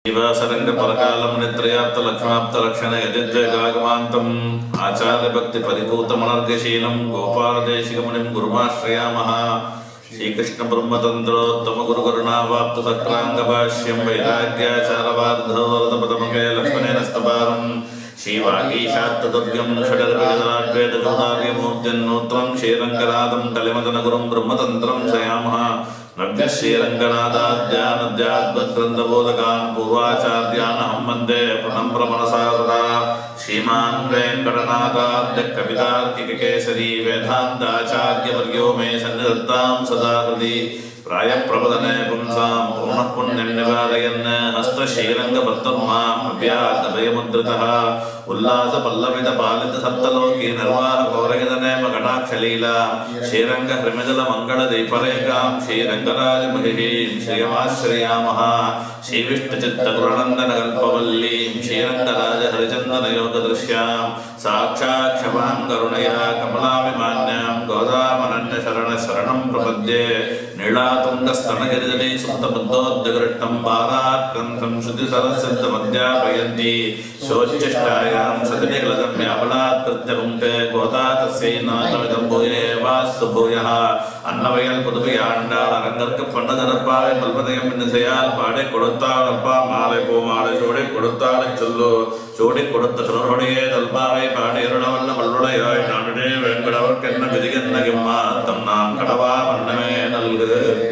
శ్రీవాసరంగపరకాలమునిత్రయాప్తలక్ష్మాప్తలక్షణ యదిద్వేగాగమాంతం ఆచార్యభక్తిపరిపూతమనర్గశీలం గోపాలదేశికమునిం గురుమాశ్రయామः శ్రీకృష్ణబ్రహ్మతంత్రోత్తమగురుకరుణావాప్తసక్రాంగభాష్యం వైరాగ్యాచారవార్ధవరదపదమగే లక్ష్మణేన స్తపారం శ్రీవాగీశాత్తదుర్గం షడర్విగదాడ్వేదగుణార్యమూర్తిన్నూత్రం శ్రీరంగనాథం కలిమదనగురుం బ్రహ్మతంత్రం శ్రయామः नव्यश्रीरङ्गनाथाद्यानद्याद्वद्ग्रन्थबोधकान् पूर्वाचार्यानहं वन्दे प्रणम्रमनसा तदा श्रीमान् वेङ्कटनाथाद्य कवितार्किककेसरी वेदान्ताचार्यवर्यो मे सन्निधत्तां सदा हृदि प्रायप्रबदने पुंसां पूर्णः पुण्यं निवारयन् हस्तश्रीरङ्गभक्तर्माम् अव्यादभयमुद्रितः उल्लासपल्लवितपालितसप्तलोकी निर्वाहकौरगदनेम कटाक्षलीला श्रीरङ्गहृमिदलमङ्गलदीपरेखां श्रीरङ्गराजमहिषीं श्रियमाश्रयामः श्रीविष्णुचित्तगुणनन्दनकल्पवल्लीं श्रीरङ्गराजहरिचन्दनयोगदृश्यां साक्षात् क्षमां करुणया कमलाभिमान्यां गोदामनन्यशरणशरणं प्रपद्ये नीलातुङ्गस्तनगिरिजले सुप्तबुद्धोद्यगृष्टं पादात्कन्थं श्रुतिसरसिद्धमध्यापयन्ति शोचिष्टायां सतिनिकलजम्याबलात्कृत्य पुङ्क्ते गोदा तस्यै नाथमिदं भूये वास्तु भूयः அன்னவையல் புதுவையாண்டாள் அரங்கற்கு பண்ணதரப்பாவை பல்வதயம் இன்னிசையால் பாடி கொடுத்தாள் அப்பா மாலை போ மாலை சூடி கொடுத்தாளை சொல்லு சூடி கொடுத்த சுடருடைய தல்பாவை பாடி அருளவல்ல வல்லுடையாய் நாடுடே வேண்படவர்க்கு என்ன விதிகென்ன கிம்மா தம் நாம் கடவா வண்ணமே நல்கு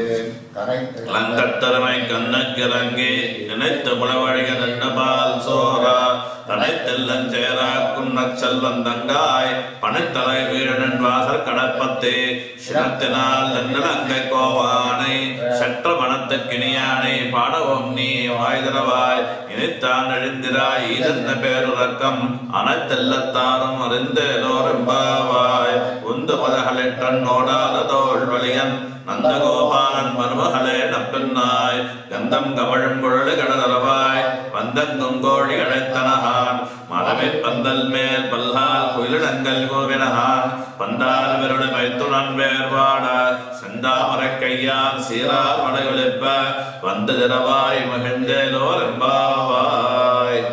லங்கத்தரமை கண்ணக்கிறங்கி நினைத்த முளவழிக நின்ன பால் சோரா தனைத்தெல்லன் சேராக்கும் நச்செல்வன் தங்காய் பனைத்தலை வீழனன் வாசல் கடற்பத்தே சினத்தினால் தன்னலங்கை கோவானை சற்ற மனத்து கிணியானை பாடவும் நீ வாய்தரவாய் இனித்தான் எழுந்திராய் ஈதன்ன பேருறக்கம் அனைத்தெல்லத்தாரும் அறிந்தேலோரெம்பாவாய் உந்து மதகளிட்டன் நோடாத தோல் வலியன் நந்தகோபாலன் மருமகளே நப்பெண்ணாய் கந்தம் கமழும் குழலு கடலரவாய் வந்தங்கும் கோழி அழைத்தனகான் மரமே பந்தல் மேல் பல்லால் குயிலிடங்கள் கோவினகான் பந்தால் விருடு மைத்துணன் வேர்வாட செந்தாமரை கையால் சீரார் மலைகளிப்ப வந்து திரவாய் மகிழ்ந்தேலோ ரெம்பாவாய்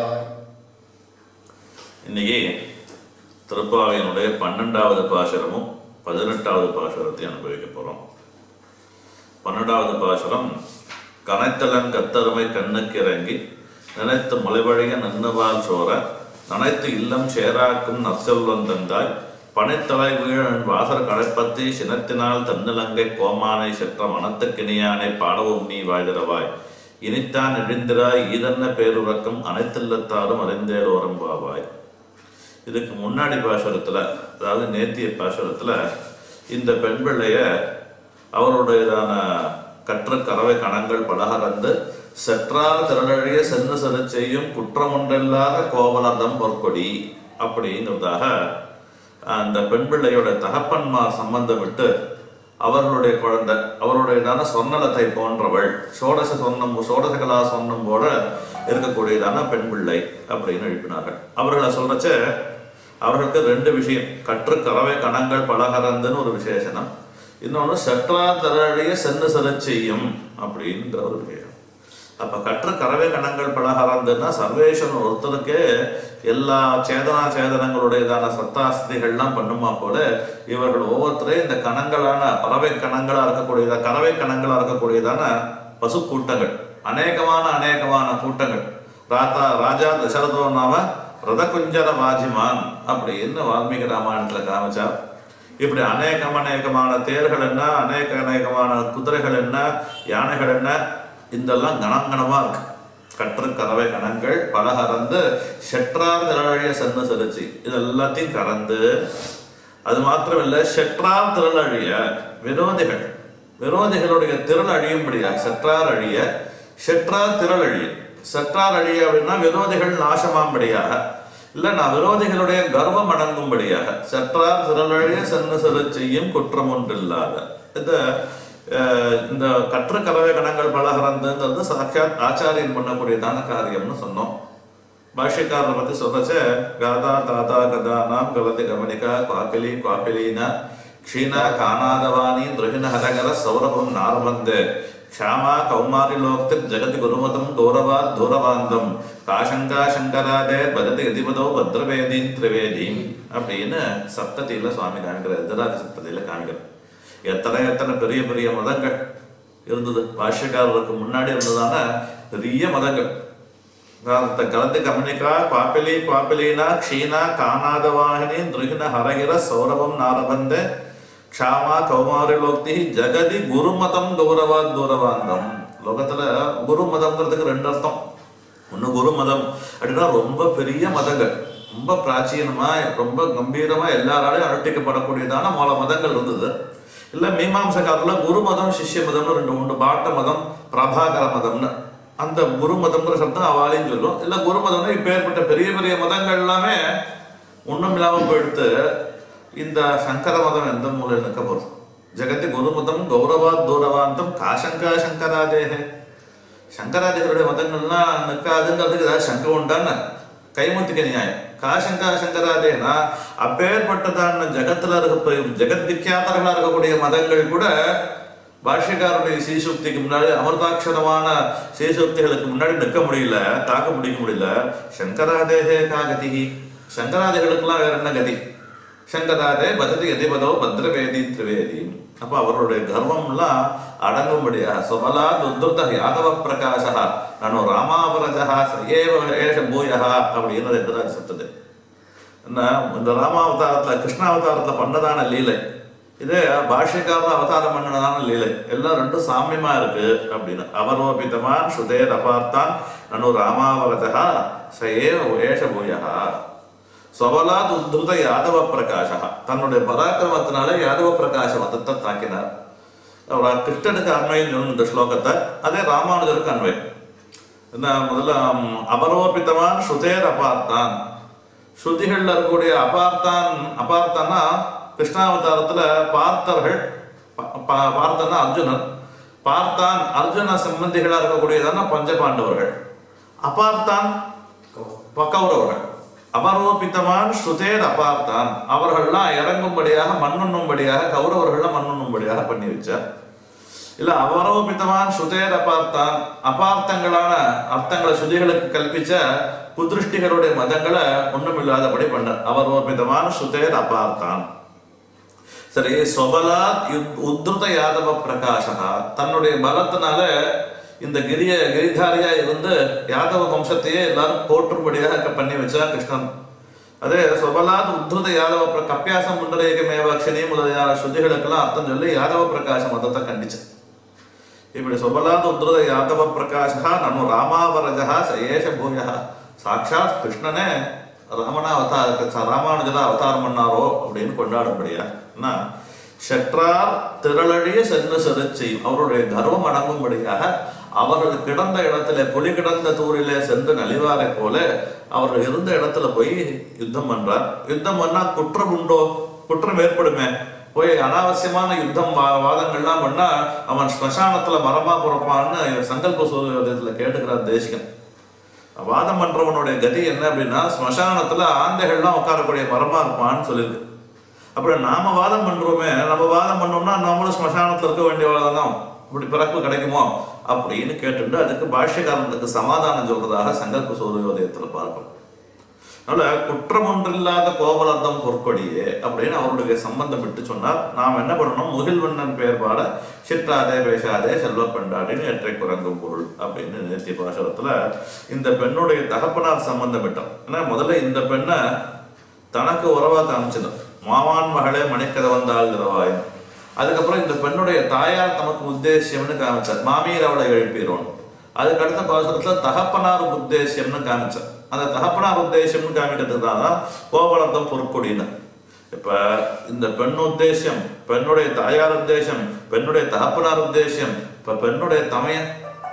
இன்னைக்கு திருப்பாவையினுடைய பன்னெண்டாவது பாசுரமும் பதினெட்டாவது பாசுரத்தையும் அனுபவிக்க போறோம் பன்னெண்டாவது பாசுரம் கனைத்தலன் கத்தருமை கண்ணுக்கு இறங்கி நினைத்து முளைவழிய நன்னுவால் சோர நனைத்து இல்லம் சேராக்கும் நற்செல்வன் தந்தாய் பனைத்தலை வீழன் வாசர் கடைப்பத்தி சினத்தினால் தன்னிலங்கை கோமானை செற்ற மனத்துக்கிணியானை பாடவும் நீ வாழ்கிறவாய் இனித்தான் எழுந்திராய் ஈதன்ன பேருறக்கம் அனைத்தில்லத்தாரும் அறிந்தேரோரம் பாவாய் இதுக்கு முன்னாடி பாசுரத்துல அதாவது நேத்திய பாசுரத்துல இந்த பெண் பிள்ளைய அவருடையதான கற்ற கறவை கணங்கள் பலகரந்து செற்றால் திரளழிய சென்று செரு செய்யும் குற்றம் ஒன்றில்லாத கோவலர்தம் பொற்கொடி அப்படிங்கிறதாக அந்த பெண் பிள்ளையோட தகப்பன்மார் சம்பந்தம் விட்டு அவர்களுடைய குழந்தை அவருடையதான சொர்ணலத்தை போன்றவள் சோடச சொன்னம் சோடச கலா சொன்னம் போல இருக்கக்கூடியதான பெண் பிள்ளை அப்படின்னு எழுப்பினார்கள் அவர்களை சொல்றச்ச அவர்களுக்கு ரெண்டு விஷயம் கற்று கறவை கணங்கள் பலகரந்துன்னு ஒரு விசேஷனம் இன்னொன்று சற்றா தரடைய சென்று செல செய்யும் அப்படிங்கிற ஒரு விஷயம் அப்ப கற்று கறவை கணங்கள் பலகரந்துன்னா சர்வேஸ்வரன் ஒருத்தருக்கே எல்லா சேதனா சேதனங்களுடையதான சத்தாஸ்திகள்லாம் பண்ணுமா போல இவர்கள் ஒவ்வொருத்தரையும் இந்த கணங்களான பறவை கணங்களா இருக்கக்கூடியதா கறவை கணங்களா இருக்கக்கூடியதான பசு கூட்டங்கள் அநேகமான அநேகமான கூட்டங்கள் ராதா ராஜா தசரதோ நாம ரதகுஞ்சர வாஜிமான் அப்படின்னு வால்மீகி ராமாயணத்துல காமிச்சா இப்படி அநேகம் அநேகமான தேர்கள் என்ன அநேக அநேகமான குதிரைகள் என்ன யானைகள் என்ன இதெல்லாம் கணங்கணமா இருக்கு கற்று கறவை கணங்கள் பலகறந்து செற்றார் திரழிய சென்று செலுச்சி இது எல்லாத்தையும் கறந்து அது மாத்திரமில்லை செற்றார் திரள் அழிய விரோதிகள் விரோதிகளுடைய திரள் அழியும்படியா செற்றார் அழிய செற்றார் திரள் அழிய செற்றார் அழிய அப்படின்னா விரோதிகள் நாசமாம்படியாக இல்ல நான் விரோதிகளுடைய கர்வம் அடங்கும்படியாக செற்றார் திரளழிய சென்று செரு செய்யும் குற்றம் ஒன்றில்லாத இந்த அஹ், இந்த கற்று கறவை கணங்கள் பலகரந்துங்கிறது சாட்சாத் ஆச்சாரியன் பண்ணக்கூடியதான காரியம்னு சொன்னோம் பாஷ்யக்காரரை பத்தி சொல்றச்ச காதா தாதா கதானாம் கவதி கவனிகா குவாப்பிலி குவாப்பிலினா க்ஷீண காணாதவாணி துருகின ஹரகர சௌரபம் நார்மந்த க்ஷாமா கௌமாரிலோக்தி ஜெகதி குருமதம் கௌரவாத் தூரவாந்தம் காசங்கா சங்கராதே பஜதி எதிபதோ பத்ரவேதீன் திரிவேதீம் அப்படின்னு சப்தத்தில சுவாமி காமிக்கிறார் எதிராஜ சப்தத்தில காமிக்கிறார் எத்தனை எத்தனை பெரிய பெரிய மதங்கள் இருந்தது பாஷ்யக்காரருக்கு முன்னாடி இருந்ததான பெரிய மதங்கள் காலத்த கலந்து கமனிக்கா பாப்பிலி பாப்பிலீனா க்ஷீணா காணாதவாகினி துருகின ஹரகிர சௌரவம் நாரபந்த க்ஷாமா கௌமாரிலோக்தி ஜெகதி குருமதம் கௌரவா தூரவாந்தம் லோகத்துல குரு மதம்ங்கிறதுக்கு ரெண்டு அர்த்தம் ஒண்ணு குரு மதம் அப்படின்னா ரொம்ப பெரிய மதங்கள் ரொம்ப பிராச்சீனமா ரொம்ப கம்பீரமா எல்லாராலையும் அனுஷ்டிக்கப்படக்கூடியதான பல மதங்கள் இருந்தது இல்ல மீமாம்ச காலத்துல குரு மதம் சிஷ்ய மதம்னு ரெண்டு உண்டு பாட்ட மதம் பிரபாகர மதம்னு அந்த குரு மதம்ங்கிற சப்தம் அவாலையும் சொல்லும் இல்ல குரு மதம்னா இப்ப ஏற்பட்ட பெரிய பெரிய மதங்கள் எல்லாமே ஒண்ணும் இல்லாம போயிடுத்து இந்த சங்கர மதம் எந்த மூலையில் நிற்க போறது ஜெகத்தி குரு மதம் கௌரவா தூரவாந்தம் காசங்கா சங்கராதேகே சங்கராதிகளுடைய மதங்கள்லாம் நிற்காதுங்கிறதுக்கு ஏதாவது சங்கம் உண்டான்னு கைமுத்திக்க நியாயம் காசங்கா சங்கராதேனா அப்பேற்பட்டதான ஜகத்துல இருக்க ஜெகத் விக்கியாதர்களா இருக்கக்கூடிய மதங்கள் கூட பாஷ்யக்காரனுடைய சீசுக்திக்கு முன்னாடி அமிர்தாட்சரமான சீசுக்திகளுக்கு முன்னாடி நிற்க முடியல தாக்க முடிக்க முடியல சங்கராதேகே கா கதி சங்கராதிகளுக்கெல்லாம் வேற என்ன கதி சங்கராதே பததி எதிபதோ பத்ரவேதி திரிவேதி அப்ப அவருடைய கர்வம்லாம் அடங்கும்படியா சுபலா துர்த யாதவ பிரகாசா நானு ராமாவரஜா ஏவ ஏஷ பூயா அப்படின்றது எதிராக சத்தது என்ன இந்த ராமாவதாரத்துல கிருஷ்ணாவதாரத்துல பண்ணதான லீலை இதே பாஷ்யக்காரர் அவதாரம் பண்ணதான லீலை எல்லாம் ரெண்டும் சாமியமா இருக்கு அப்படின்னு அவரோபிதமான் சுதேர் அபார்த்தான் நனு ராமாவரஜா ச ஏவ ஏஷ பூயா சொவலாத் உத்ருத யாதவ பிரகாஷா தன்னுடைய பராக்கிரமத்தினாலே யாதவ பிரகாச மதத்தை தாக்கினார் அவர் கிருஷ்ணனுக்கு அன்வயம் சொல்லணும் இந்த ஸ்லோகத்தை அதே ராமானுஜருக்கு அன்வயம் என்ன முதல்ல ம், அபரோபித்தவான் ஸ்ருதேர் அபார்த்தான் ஸ்ருதிகள்ல இருக்கக்கூடிய அபார்த்தான் அபார்த்தான்னா கிருஷ்ணாவதாரத்துல பார்த்தர்கள் பா- பா- பார்த்தன்னா அர்ஜுனன் பார்த்தான் அர்ஜுன சம்பந்திகளா இருக்கக்கூடியதான பஞ்சபாண்டவர்கள் அபார்த்தான் ப- கௌரவர்கள் அபரோபித்தவான் ஸ்ருதேர் அபார்த்தான் அவர்கள்லாம் இறங்கும்படியாக மண்ணுண்ணும்படியாக கௌரவர்கள்லாம் மண்ணுண்ணும்படியாக பண்ணி வச்சார் இல்ல அவரோபித்தவான் ஸ்ருதேர் அபார்த்தான் அபார்த்தங்களான அர்த்தங்களை ஸ்ருதிகளுக்கு கல்பிச்ச குதிருஷ்டிகளுடைய மதங்களை ஒண்ணுமில்லாதபடி பண்ணார் அவரோபித்தவான் ஸ்ருதேர் அபார்த்தான் சரி சொபலா உத்ருத யாதவ பிரகாஷா தன்னுடைய பலத்தினால இந்த கிரிய கிரிதாரியா இருந்து யாதவ வம்சத்தையே எல்லாரும் போற்றும்படியாக பண்ணி வச்சா கிருஷ்ணன் அதே சொபலாத் உத்ருத யாதவ பிர கப்பியாசம் முண்டரேகமேவாட்சணி முதலியான ஸ்ருதிகளுக்கெல்லாம் அர்த்தம் சொல்லி யாதவ பிரகாச மதத்தை கண்டிச்சு இப்படி சொபலாத் உத்ருத யாதவ பிரகாஷா நனு ராமாவரஜா சயேஷ பூயா சாட்சாத் கிருஷ்ணனே ரமணா அவதார ராமானுஜனா அவதாரம் பண்ணாரோ அப்படின்னு கொண்டாடும்படியா என்ன ஷட்ரார் திரளழிய சென்று செருச்சி அவருடைய கர்வம் அடங்கும்படியாக அவர்கள் கிடந்த இடத்துல புலி கிடந்த தூரிலே சென்று நலிவாரை போல அவர்கள் இருந்த இடத்துல போய் யுத்தம் பண்றார் யுத்தம் பண்ணா குற்றம் உண்டோ குற்றம் ஏற்படுமே போய் அனாவசியமான யுத்தம் வா- வாதங்கள்லாம் பண்ணா அவன் ஸ்மசானத்துல மரமா பிறப்பான்னு சங்கல்ப சூரியத்துல கேட்டுக்கிறார் தேசிகன் வாதம் பண்றவனுடைய கதி என்ன அப்படின்னா ஸ்மசானத்துல ஆந்தைகள்லாம் உட்காரக்கூடிய மரமா இருப்பான்னு சொல்லியிருக்கு அப்புறம் நாம வாதம் பண்றோமே நம்ம வாதம் பண்ணோம்னா நம்மளும் ஸ்மசானத்துல இருக்க வேண்டிய வாதம் தான் இப்படி பிறப்பு கிடைக்குமோ அப்படின்னு கேட்டுட்டு அதுக்கு பாஷ்யக்காரனுக்கு சமாதானம் சொல்றதாக சங்கல்ப சூரியோதயத்துல பார்க்கணும் அதனால குற்றம் ஒன்றில்லாத கோவலர்தம் பொற்கொடியே அப்படின்னு அவருடைய சம்பந்தம் விட்டு சொன்னார் நாம் என்ன பண்ணணும் முகில்வண்ணன் பெயர் பாட சிற்றாதே பேசாதே செல்வ பெண்டாடின்னு எற்றை குரங்கும் பொருள் அப்படின்னு நேர்த்தி பாசனத்துல இந்த பெண்ணுடைய தகப்பனார் சம்பந்தம் விட்டோம் ஏன்னா முதல்ல இந்த பெண்ணை தனக்கு உறவா காமிச்சது மாவான் மகளே மணிக்கத வந்தாள் திரவாயம் அதுக்கப்புறம் இந்த பெண்ணுடைய தாயார் தமக்கு உத்தேசியம்னு காமிச்சார் மாமியார் அவளை எழுப்பிடுவோம் அதுக்கு அடுத்த பாசுரத்துல தகப்பனார் உத்தேசியம்னு காமிச்சார் அந்த தகப்பனார் உத்தேசியம்னு காமிக்கிறதுக்கு தான் கோவலர்தம் பொற்கொடின்னு இப்ப இந்த பெண் உத்தேசியம் பெண்ணுடைய தாயார் உத்தேசம் பெண்ணுடைய தகப்பனார் உத்தேசியம் இப்ப பெண்ணுடைய தமையன்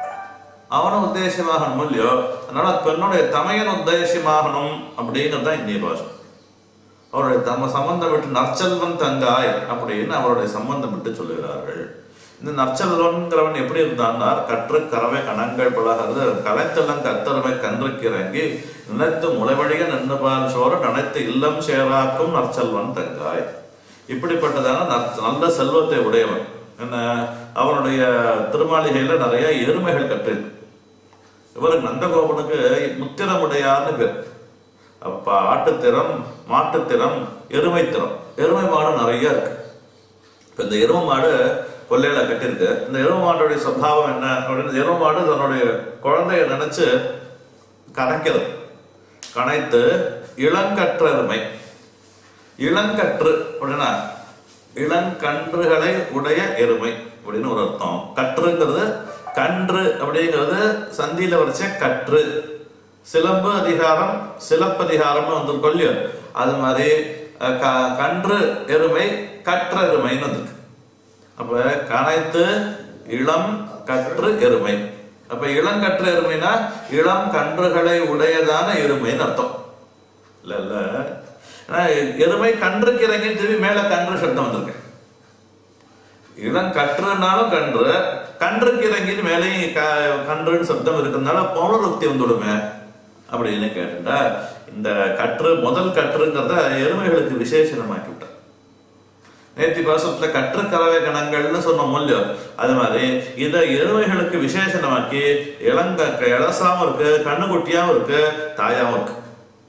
அவனும் உத்தேசியமாகணும் இல்லையோ அதனால பெண்ணுடைய தமையன் உத்தேசியமாகணும் அப்படிங்கிறது தான் இந்திய பாஷை அவருடைய தம்ம சம்பந்தம் விட்டு நற்செல்வன் தங்காய் அப்படின்னு அவருடைய சம்பந்தம் விட்டு சொல்லுகிறார்கள் இந்த நற்செல்வன்கிறவன் எப்படி இருந்தான்னா கற்று கறவை கணங்கள் பழகிறது கலைத்தெல்லாம் கத்தரவை கன்றுக்கு இறங்கி நினைத்து முளைவழிய நின்றுபான் சோர நினைத்து இல்லம் சேராக்கும் நற்செல்வன் தங்காய் இப்படிப்பட்டதான நற்- நல்ல செல்வத்தை உடையவன் என்ன அவனுடைய திருமாளிகையில நிறைய எருமைகள் கட்டிருக்கு இவருக்கு நந்தகோபனுக்கு முத்திரமுடையார்னு பேர் அப்ப ஆட்டுத்திறம் மாட்டுத்திறம் எருமை திறம் எருமை மாடு நிறைய இருக்கு இப்ப இந்த எருமை மாடு கொல்லையில கட்டியிருக்கு இந்த எருமை மாட்டுடைய சுபாவம் என்ன அப்படின்னு இந்த எருமை மாடு தன்னுடைய குழந்தைய நினைச்சு கணக்கிறது கணைத்து இளங்கற்ற எருமை இளங்கற்று அப்படின்னா இளங்கன்றுகளை உடைய எருமை அப்படின்னு ஒரு அர்த்தம் கற்றுங்கிறது கன்று அப்படிங்கிறது சந்தியில வரைச்ச கற்று சிலம்பு அதிகாரம் சிலப்பதிகாரம்னு வந்து கொல்லியோ அது மாதிரி அஹ், க- கன்று எருமை கற்ற எருமைன்னு வந்திருக்கு அப்ப கனைத்து இளம் கற்று எருமை அப்ப இளங்கற்று எருமைனா இளம் கன்றுகளை உடையதான எருமைன்னு அர்த்தம் இல்ல இல்ல ஆனா, எருமை கன்றுக்கு இறங்கி திரும்பி மேல கன்று சப்தம் வந்திருக்கு இளம் கற்றுனாலும் கன்று கன்றுக்கு இறங்கி மேலேயும் க- கன்றுன்னு சப்தம் இருக்கிறதுனால பௌனருக்தி வந்துடுமே அப்படின்னு கேட்டுட்டா இந்த கற்று முதல் கற்றுங்கிறத எருமைகளுக்கு விசேஷனமாக்கி விட்டார் நேத்தி பாசத்துல கற்று கறவை கணங்கள்னு சொன்ன மூல்யம் அது மாதிரி இதை எருமைகளுக்கு விசேஷனமாக்கி இளங்க இளசாவும் இருக்கு கண்ணுக்குட்டியாவும் இருக்கு தாயாவும் இருக்கு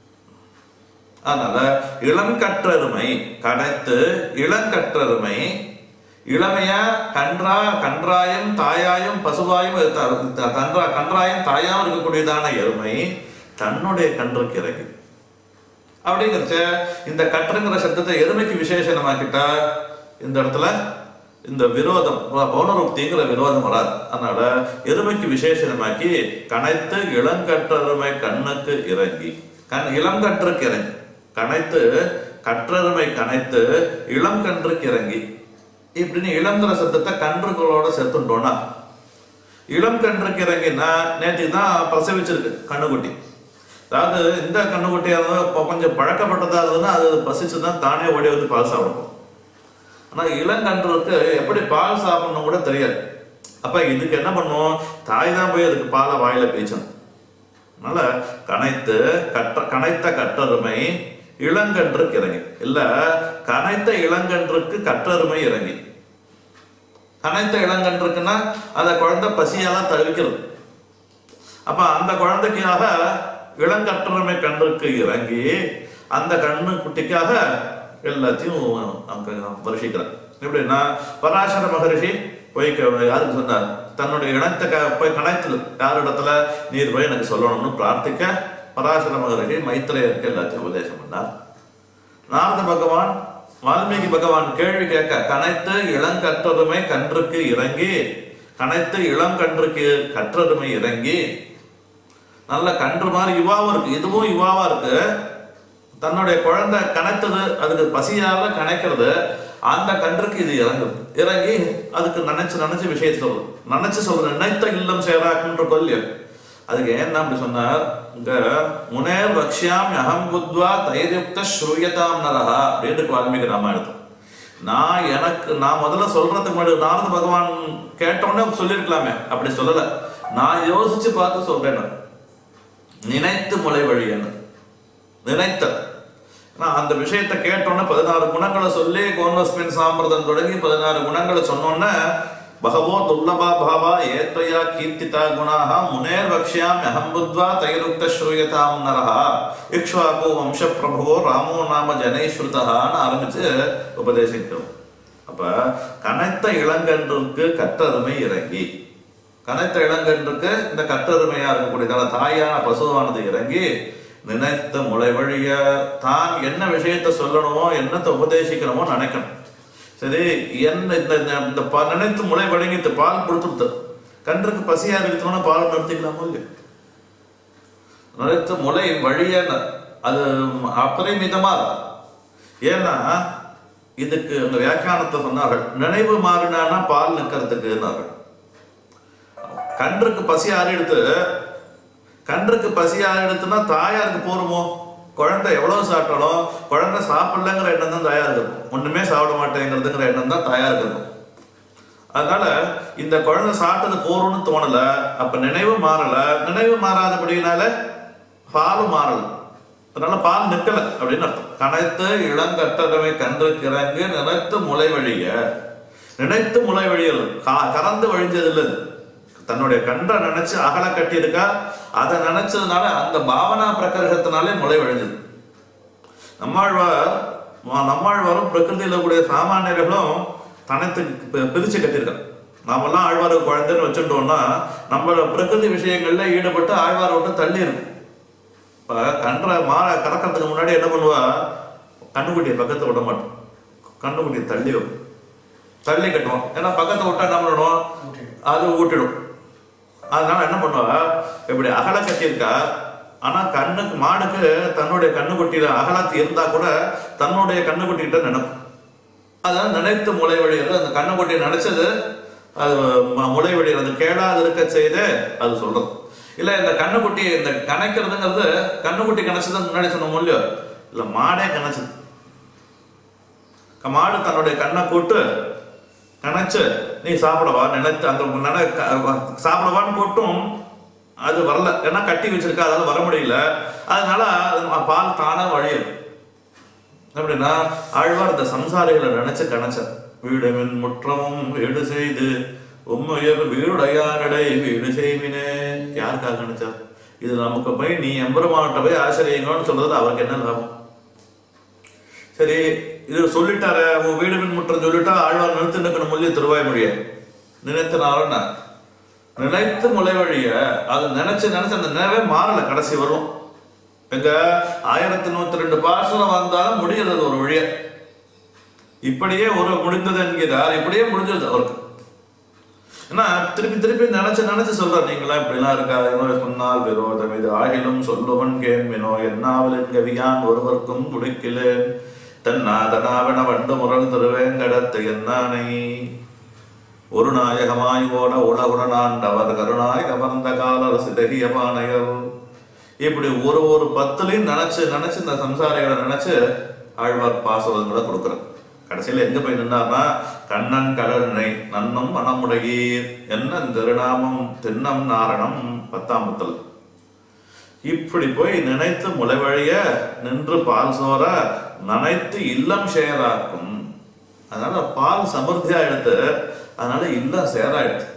அதனால இளங்கற்றருமை கடைத்து இளங்கற்றருமை இளமையா கன்றா கன்றாயும் தாயாயும் பசுவாயும் த- த- கன்றா கன்றாயும் தாயாவும் இருக்கக்கூடியதான எருமை தன்னுடைய கன்றுக்கு இறங்கி அப்படிங்கிறச்ச இந்த கற்றுங்கிற சப்தத்தை எருமைக்கு விசேஷனமாக்கிட்டா இந்த இடத்துல இந்த விரோதம் ப- பௌனருக்திங்கிற விரோதம் வராது அதனால எருமைக்கு விசேஷனமாக்கி கனைத்து இளங்கற்றருமை கண்ணுக்கு இறங்கி கண் இளங்கன்றுக்கு இறங்கி கனைத்து கற்றருமை கனைத்து இளங்கன்றுக்கு இறங்கி இப்படின்னு இளங்கிற சத்தத்தை கன்றுகளோட சேர்த்துட்டோம்னா இளம் கன்றுக்கு இறங்கினா நேற்றுக்கு தான் பிரசவிச்சிருக்கு கண்ணுக்குட்டி அதாவது இந்த கண்ணுக்குட்டியா இருந்தா இப்போ கொஞ்சம் பழக்கப்பட்டதா இருந்ததுன்னா அது பசிச்சு தான் தானே ஓடி வந்து பால் சாப்பிடும் ஆனா இளங்கன்றுக்கு எப்படி பால் சாப்பிடணும் கூட தெரியாது அப்ப இதுக்கு என்ன பண்ணும் தாய் தான் போய் அதுக்கு பாலை வாயில பேச்சணும் அதனால கனைத்து கற்ற கனைத்த கற்றருமை இளங்கன்றுக்கு இறங்கி இல்ல கனைத்த இளங்கன்றுக்கு கற்றருமை இறங்கி கனைத்த இளங்கன்றுக்குன்னா அந்த குழந்தை பசியால தவிக்கிறது அப்ப அந்த குழந்தைக்காக இளங்கற்றமை கன்றுக்கு இறங்கி அந்த கண்ணு குட்டிக்காக எல்லாத்தையும் அங்க வருஷிக்கிறார் எப்படின்னா பராசர மகரிஷி போய் க- யாருக்கு சொன்னார் தன்னுடைய இனத்தை க- போய் கணைத்தது யார் இடத்துல நீர் போய் எனக்கு சொல்லணும்னு பிரார்த்திக்க பராசர மகரிஷி மைத்திரையருக்கு எல்லாத்தையும் உபதேசம் பண்ணார் நாரத பகவான் வால்மீகி பகவான் கேள்வி கேட்க கனைத்து இளங்கற்றதுமை கன்றுக்கு இறங்கி கனைத்து இளங்கன்றுக்கு கற்றதுமை இறங்கி நல்ல கன்று மாதிரி யுவாவும் இருக்கு இதுவும் யுவாவா இருக்கு தன்னுடைய குழந்தை கனைத்தது அதுக்கு பசியால கனைக்கிறது அந்த கன்றுக்கு இது இறங்குது இறங்கி அதுக்கு நினைச்சு நினைச்சு விஷயத்தை சொல்றது நினைச்சு சொல்றது நினைத்த இல்லம் சேராக்குன்ற கொல்லியம் அதுக்கு ஏன் அப்படி சொன்னார் இங்க முனேர் வக்ஷியாம் அகம் புத்வா தைரியுக்த ஸ்ரூயதாம் நரஹா அப்படின்னு இருக்கு வால்மீகி ராமாயணத்தில் நான் எனக்கு நான் முதல்ல சொல்றதுக்கு முன்னாடி நாரத பகவான் கேட்டோன்னே சொல்லியிருக்கலாமே அப்படி சொல்லல நான் யோசிச்சு பார்த்து சொல்றேன் நான். நினைத்து முளை வழியன்னு நினைத்த நான் அந்த விஷயத்தை கேட்டோன்னே பதினாறு குணங்களை சொல்லி கோன்வஸ்மின் சாம்பிரதம் தொடங்கி பதினாறு குணங்களை சொன்னோன்னே பகவோ துர்லபா பாவா ஏத்வயா கீர்த்திதா குணாக முனேர் வக்ஷ்யாம் அகம் புத்வா தைருக்த ஸ்ரூயதாம் நரஹா இக்ஷ்வாகு வம்ச பிரபுவோ ராமோ நாம ஜனைஸ்ருதஹான்னு ஆரம்பிச்சு உபதேசிக்கிறோம் அப்ப கனைத்த இளங்கன்றுக்கு கற்றருமை இறங்கி கனைத்த இளங்கன்றுக்கு இந்த கற்றருமையா இருக்கக்கூடியதான தாயான பசுவானது இறங்கி நினைத்த முளை வழிய தான் என்ன விஷயத்தை சொல்லணுமோ என்னத்தை உபதேசிக்கணுமோ நினைக்கணும் சரி என்ன இந்த இந்த- இந்த ப- நினைத்து முளை வழங்கிட்டு பால் கொடுத்துட்டு கன்றுக்கு பசியா இருக்கணும்னா பால் நிறுத்திக்கலாமோ இல்லையா நினைத்து முளை வழிய அது அபரிமிதமா இருக்கும். ஏன்னா இதுக்கு அந்த வியாக்கியானத்தை சொன்னார்கள் நினைவு மாறினானா பால் நிற்கிறதுக்குன்னார்கள் கன்றுக்கு பசி ஆறிடுத்து கன்றுக்கு பசி ஆறிடுத்துன்னா தாயாருக்கு போருமோ குழந்தை எவ்வளவு சாப்பிட்டாலும் குழந்தை சாப்பிடலங்கிற எண்ணம் தான் தாயாருக்கு இருக்கும் ஒண்ணுமே சாப்பிட மாட்டேங்கிறதுங்கிற எண்ணம் தான் தாயாருக்கு இருக்கும் அதனால இந்த குழந்தை சாப்பிட்டது போறோம்னு தோணல அப்ப நினைவு மாறல நினைவு மாறாதபடினால பாலும் மாறல அதனால பால் நிற்கல அப்படின்னு அர்த்தம் கனைத்து இளங்கட்டதவை கன்று கிறங்கு நினைத்து முளை வழிய நினைத்து முளை வழியல் கா- கறந்து வழிஞ்சது இல்லை இது. தன்னுடைய கண்டை நினைச்சு அகல கட்டியிருக்கா அதை நினைச்சதுனால அந்த பாவனா பிரகரகத்தினாலே முளை வழிஞ்சது நம்மாழ்வார் ம- நம்மாழ்வாரும் பிரகிருதியில கூடிய சாமானியர்களும் தனத்து பி- பிரிச்சு கட்டியிருக்காங்க நாமெல்லாம் ஆழ்வார் குழந்தைன்னு வச்சுட்டோம்னா நம்ம பிரகிருதி விஷயங்கள்ல ஈடுபட்டு ஆழ்வாரை விட்டு தள்ளி இருக்கும் இப்ப கன்ற மா கறக்கிறதுக்கு முன்னாடி என்ன பண்ணுவா கண்ணுக்குட்டியை பக்கத்தை விட மாட்டோம் கண்ணுக்குட்டியை தள்ளி வைப்போம். தள்ளி கட்டுவோம் ஏன்னா பக்கத்தை விட்டா என்ன பண்ணணும் அது ஊட்டிடும் அதனால என்ன பண்ணுவா இப்படி அகல கட்டியிருக்கா ஆனா கண்ணுக்கு மாடுக்கு தன்னுடைய கண்ணுக்குட்டியில அகலத்து இருந்தா கூட தன்னுடைய கண்ணுக்குட்டிகிட்ட நினைக்கும் அதான் நினைத்து முளை வழியது அந்த கண்ணுக்குட்டியை நினைச்சது அது ம- முளை வழியது அது கேளாது இருக்க செய்து அது சொல்றது இல்ல இந்த கண்ணுக்குட்டி இந்த கணக்கிறதுங்கிறது கண்ணுக்குட்டி கணச்சது முன்னாடி சொன்ன இல்லையோ இல்ல மாடே கணச்சது க- மாடு தன்னுடைய கண்ணை கூட்டு கணச்சு நீ சாப்பிடவா நினைத்து அந்த நினை க- சாப்பிடவான்னு போட்டும் அது வரல ஏன்னா கட்டி வச்சிருக்கா அதால வர முடியல அதனால அது பால் தானா வழியும் எப்படின்னா ஆழ்வார் இந்த சம்சாரிகளை நினைச்சு கணச்சார் வீடுமின் முற்றமும் வீடு செய்து உம்மையர் வீடுடையானடை வீடு செய்வினே யாருக்காக நினைச்சார் இது நமக்கு போய் நீ எம்பெருமான்கிட்ட போய் ஆசிரியங்கன்னு சொல்றது அவருக்கு என்ன லாபம் சரி இது சொல்லிட்டாரு உன் வீடு மின் முற்றம் சொல்லிட்டா ஆழ்வார் நிறுத்தி நிற்கணும் மொழி திருவாய் மொழிய நினைத்தினாலும் நினைத்து முளை வழிய அது நினைச்சு நினைச்சு அந்த நினைவே மாறல கடைசி வரும் எங்க ஆயிரத்தி நூத்தி ரெண்டு பாசனம் வந்தாலும் முடியது அது ஒரு வழிய இப்படியே ஒரு முடிந்தது என்கிறார் இப்படியே முடிஞ்சது அவருக்கு ஏன்னா திருப்பி திருப்பி நினைச்சு நினைச்சு சொல்றார் நீங்களாம் இப்படிலாம் இருக்காதீங்க சொன்னால் விரோதம் இது ஆகிலும் சொல்லுவன் கேள்வினோ என்னாவலின் கவியான் ஒருவருக்கும் முடிக்கிலேன் தன்னாதனாவன வண்டு முரல் திருவேங்கடத்து என்னானை ஒரு நாயகமாய் ஓட உலகுடனாண்டவர் கருணாய் கவர்ந்த காலர் சிதகிய பானையர் இப்படி ஒரு ஒரு பத்துலையும் நினைச்சு நினைச்சு இந்த சம்சாரிகளை நினைச்சு ஆழ்வார் பாசுரங்களை கொடுக்குறார் கடைசியில எங்க போய் நின்னார்னா கண்ணன் கடனை நன்னும் மனமுடையீர் என்ன திருநாமம் திண்ணம் நாரணம் பத்தாம் புத்தல் இப்படி போய் நினைத்து முளைவழிய நின்று பால் சோர நனைத்து இல்லம் சேராக்கும் அதனால பால் சமிருத்தியா எடுத்து அதனால இல்லம் சேராயிடுது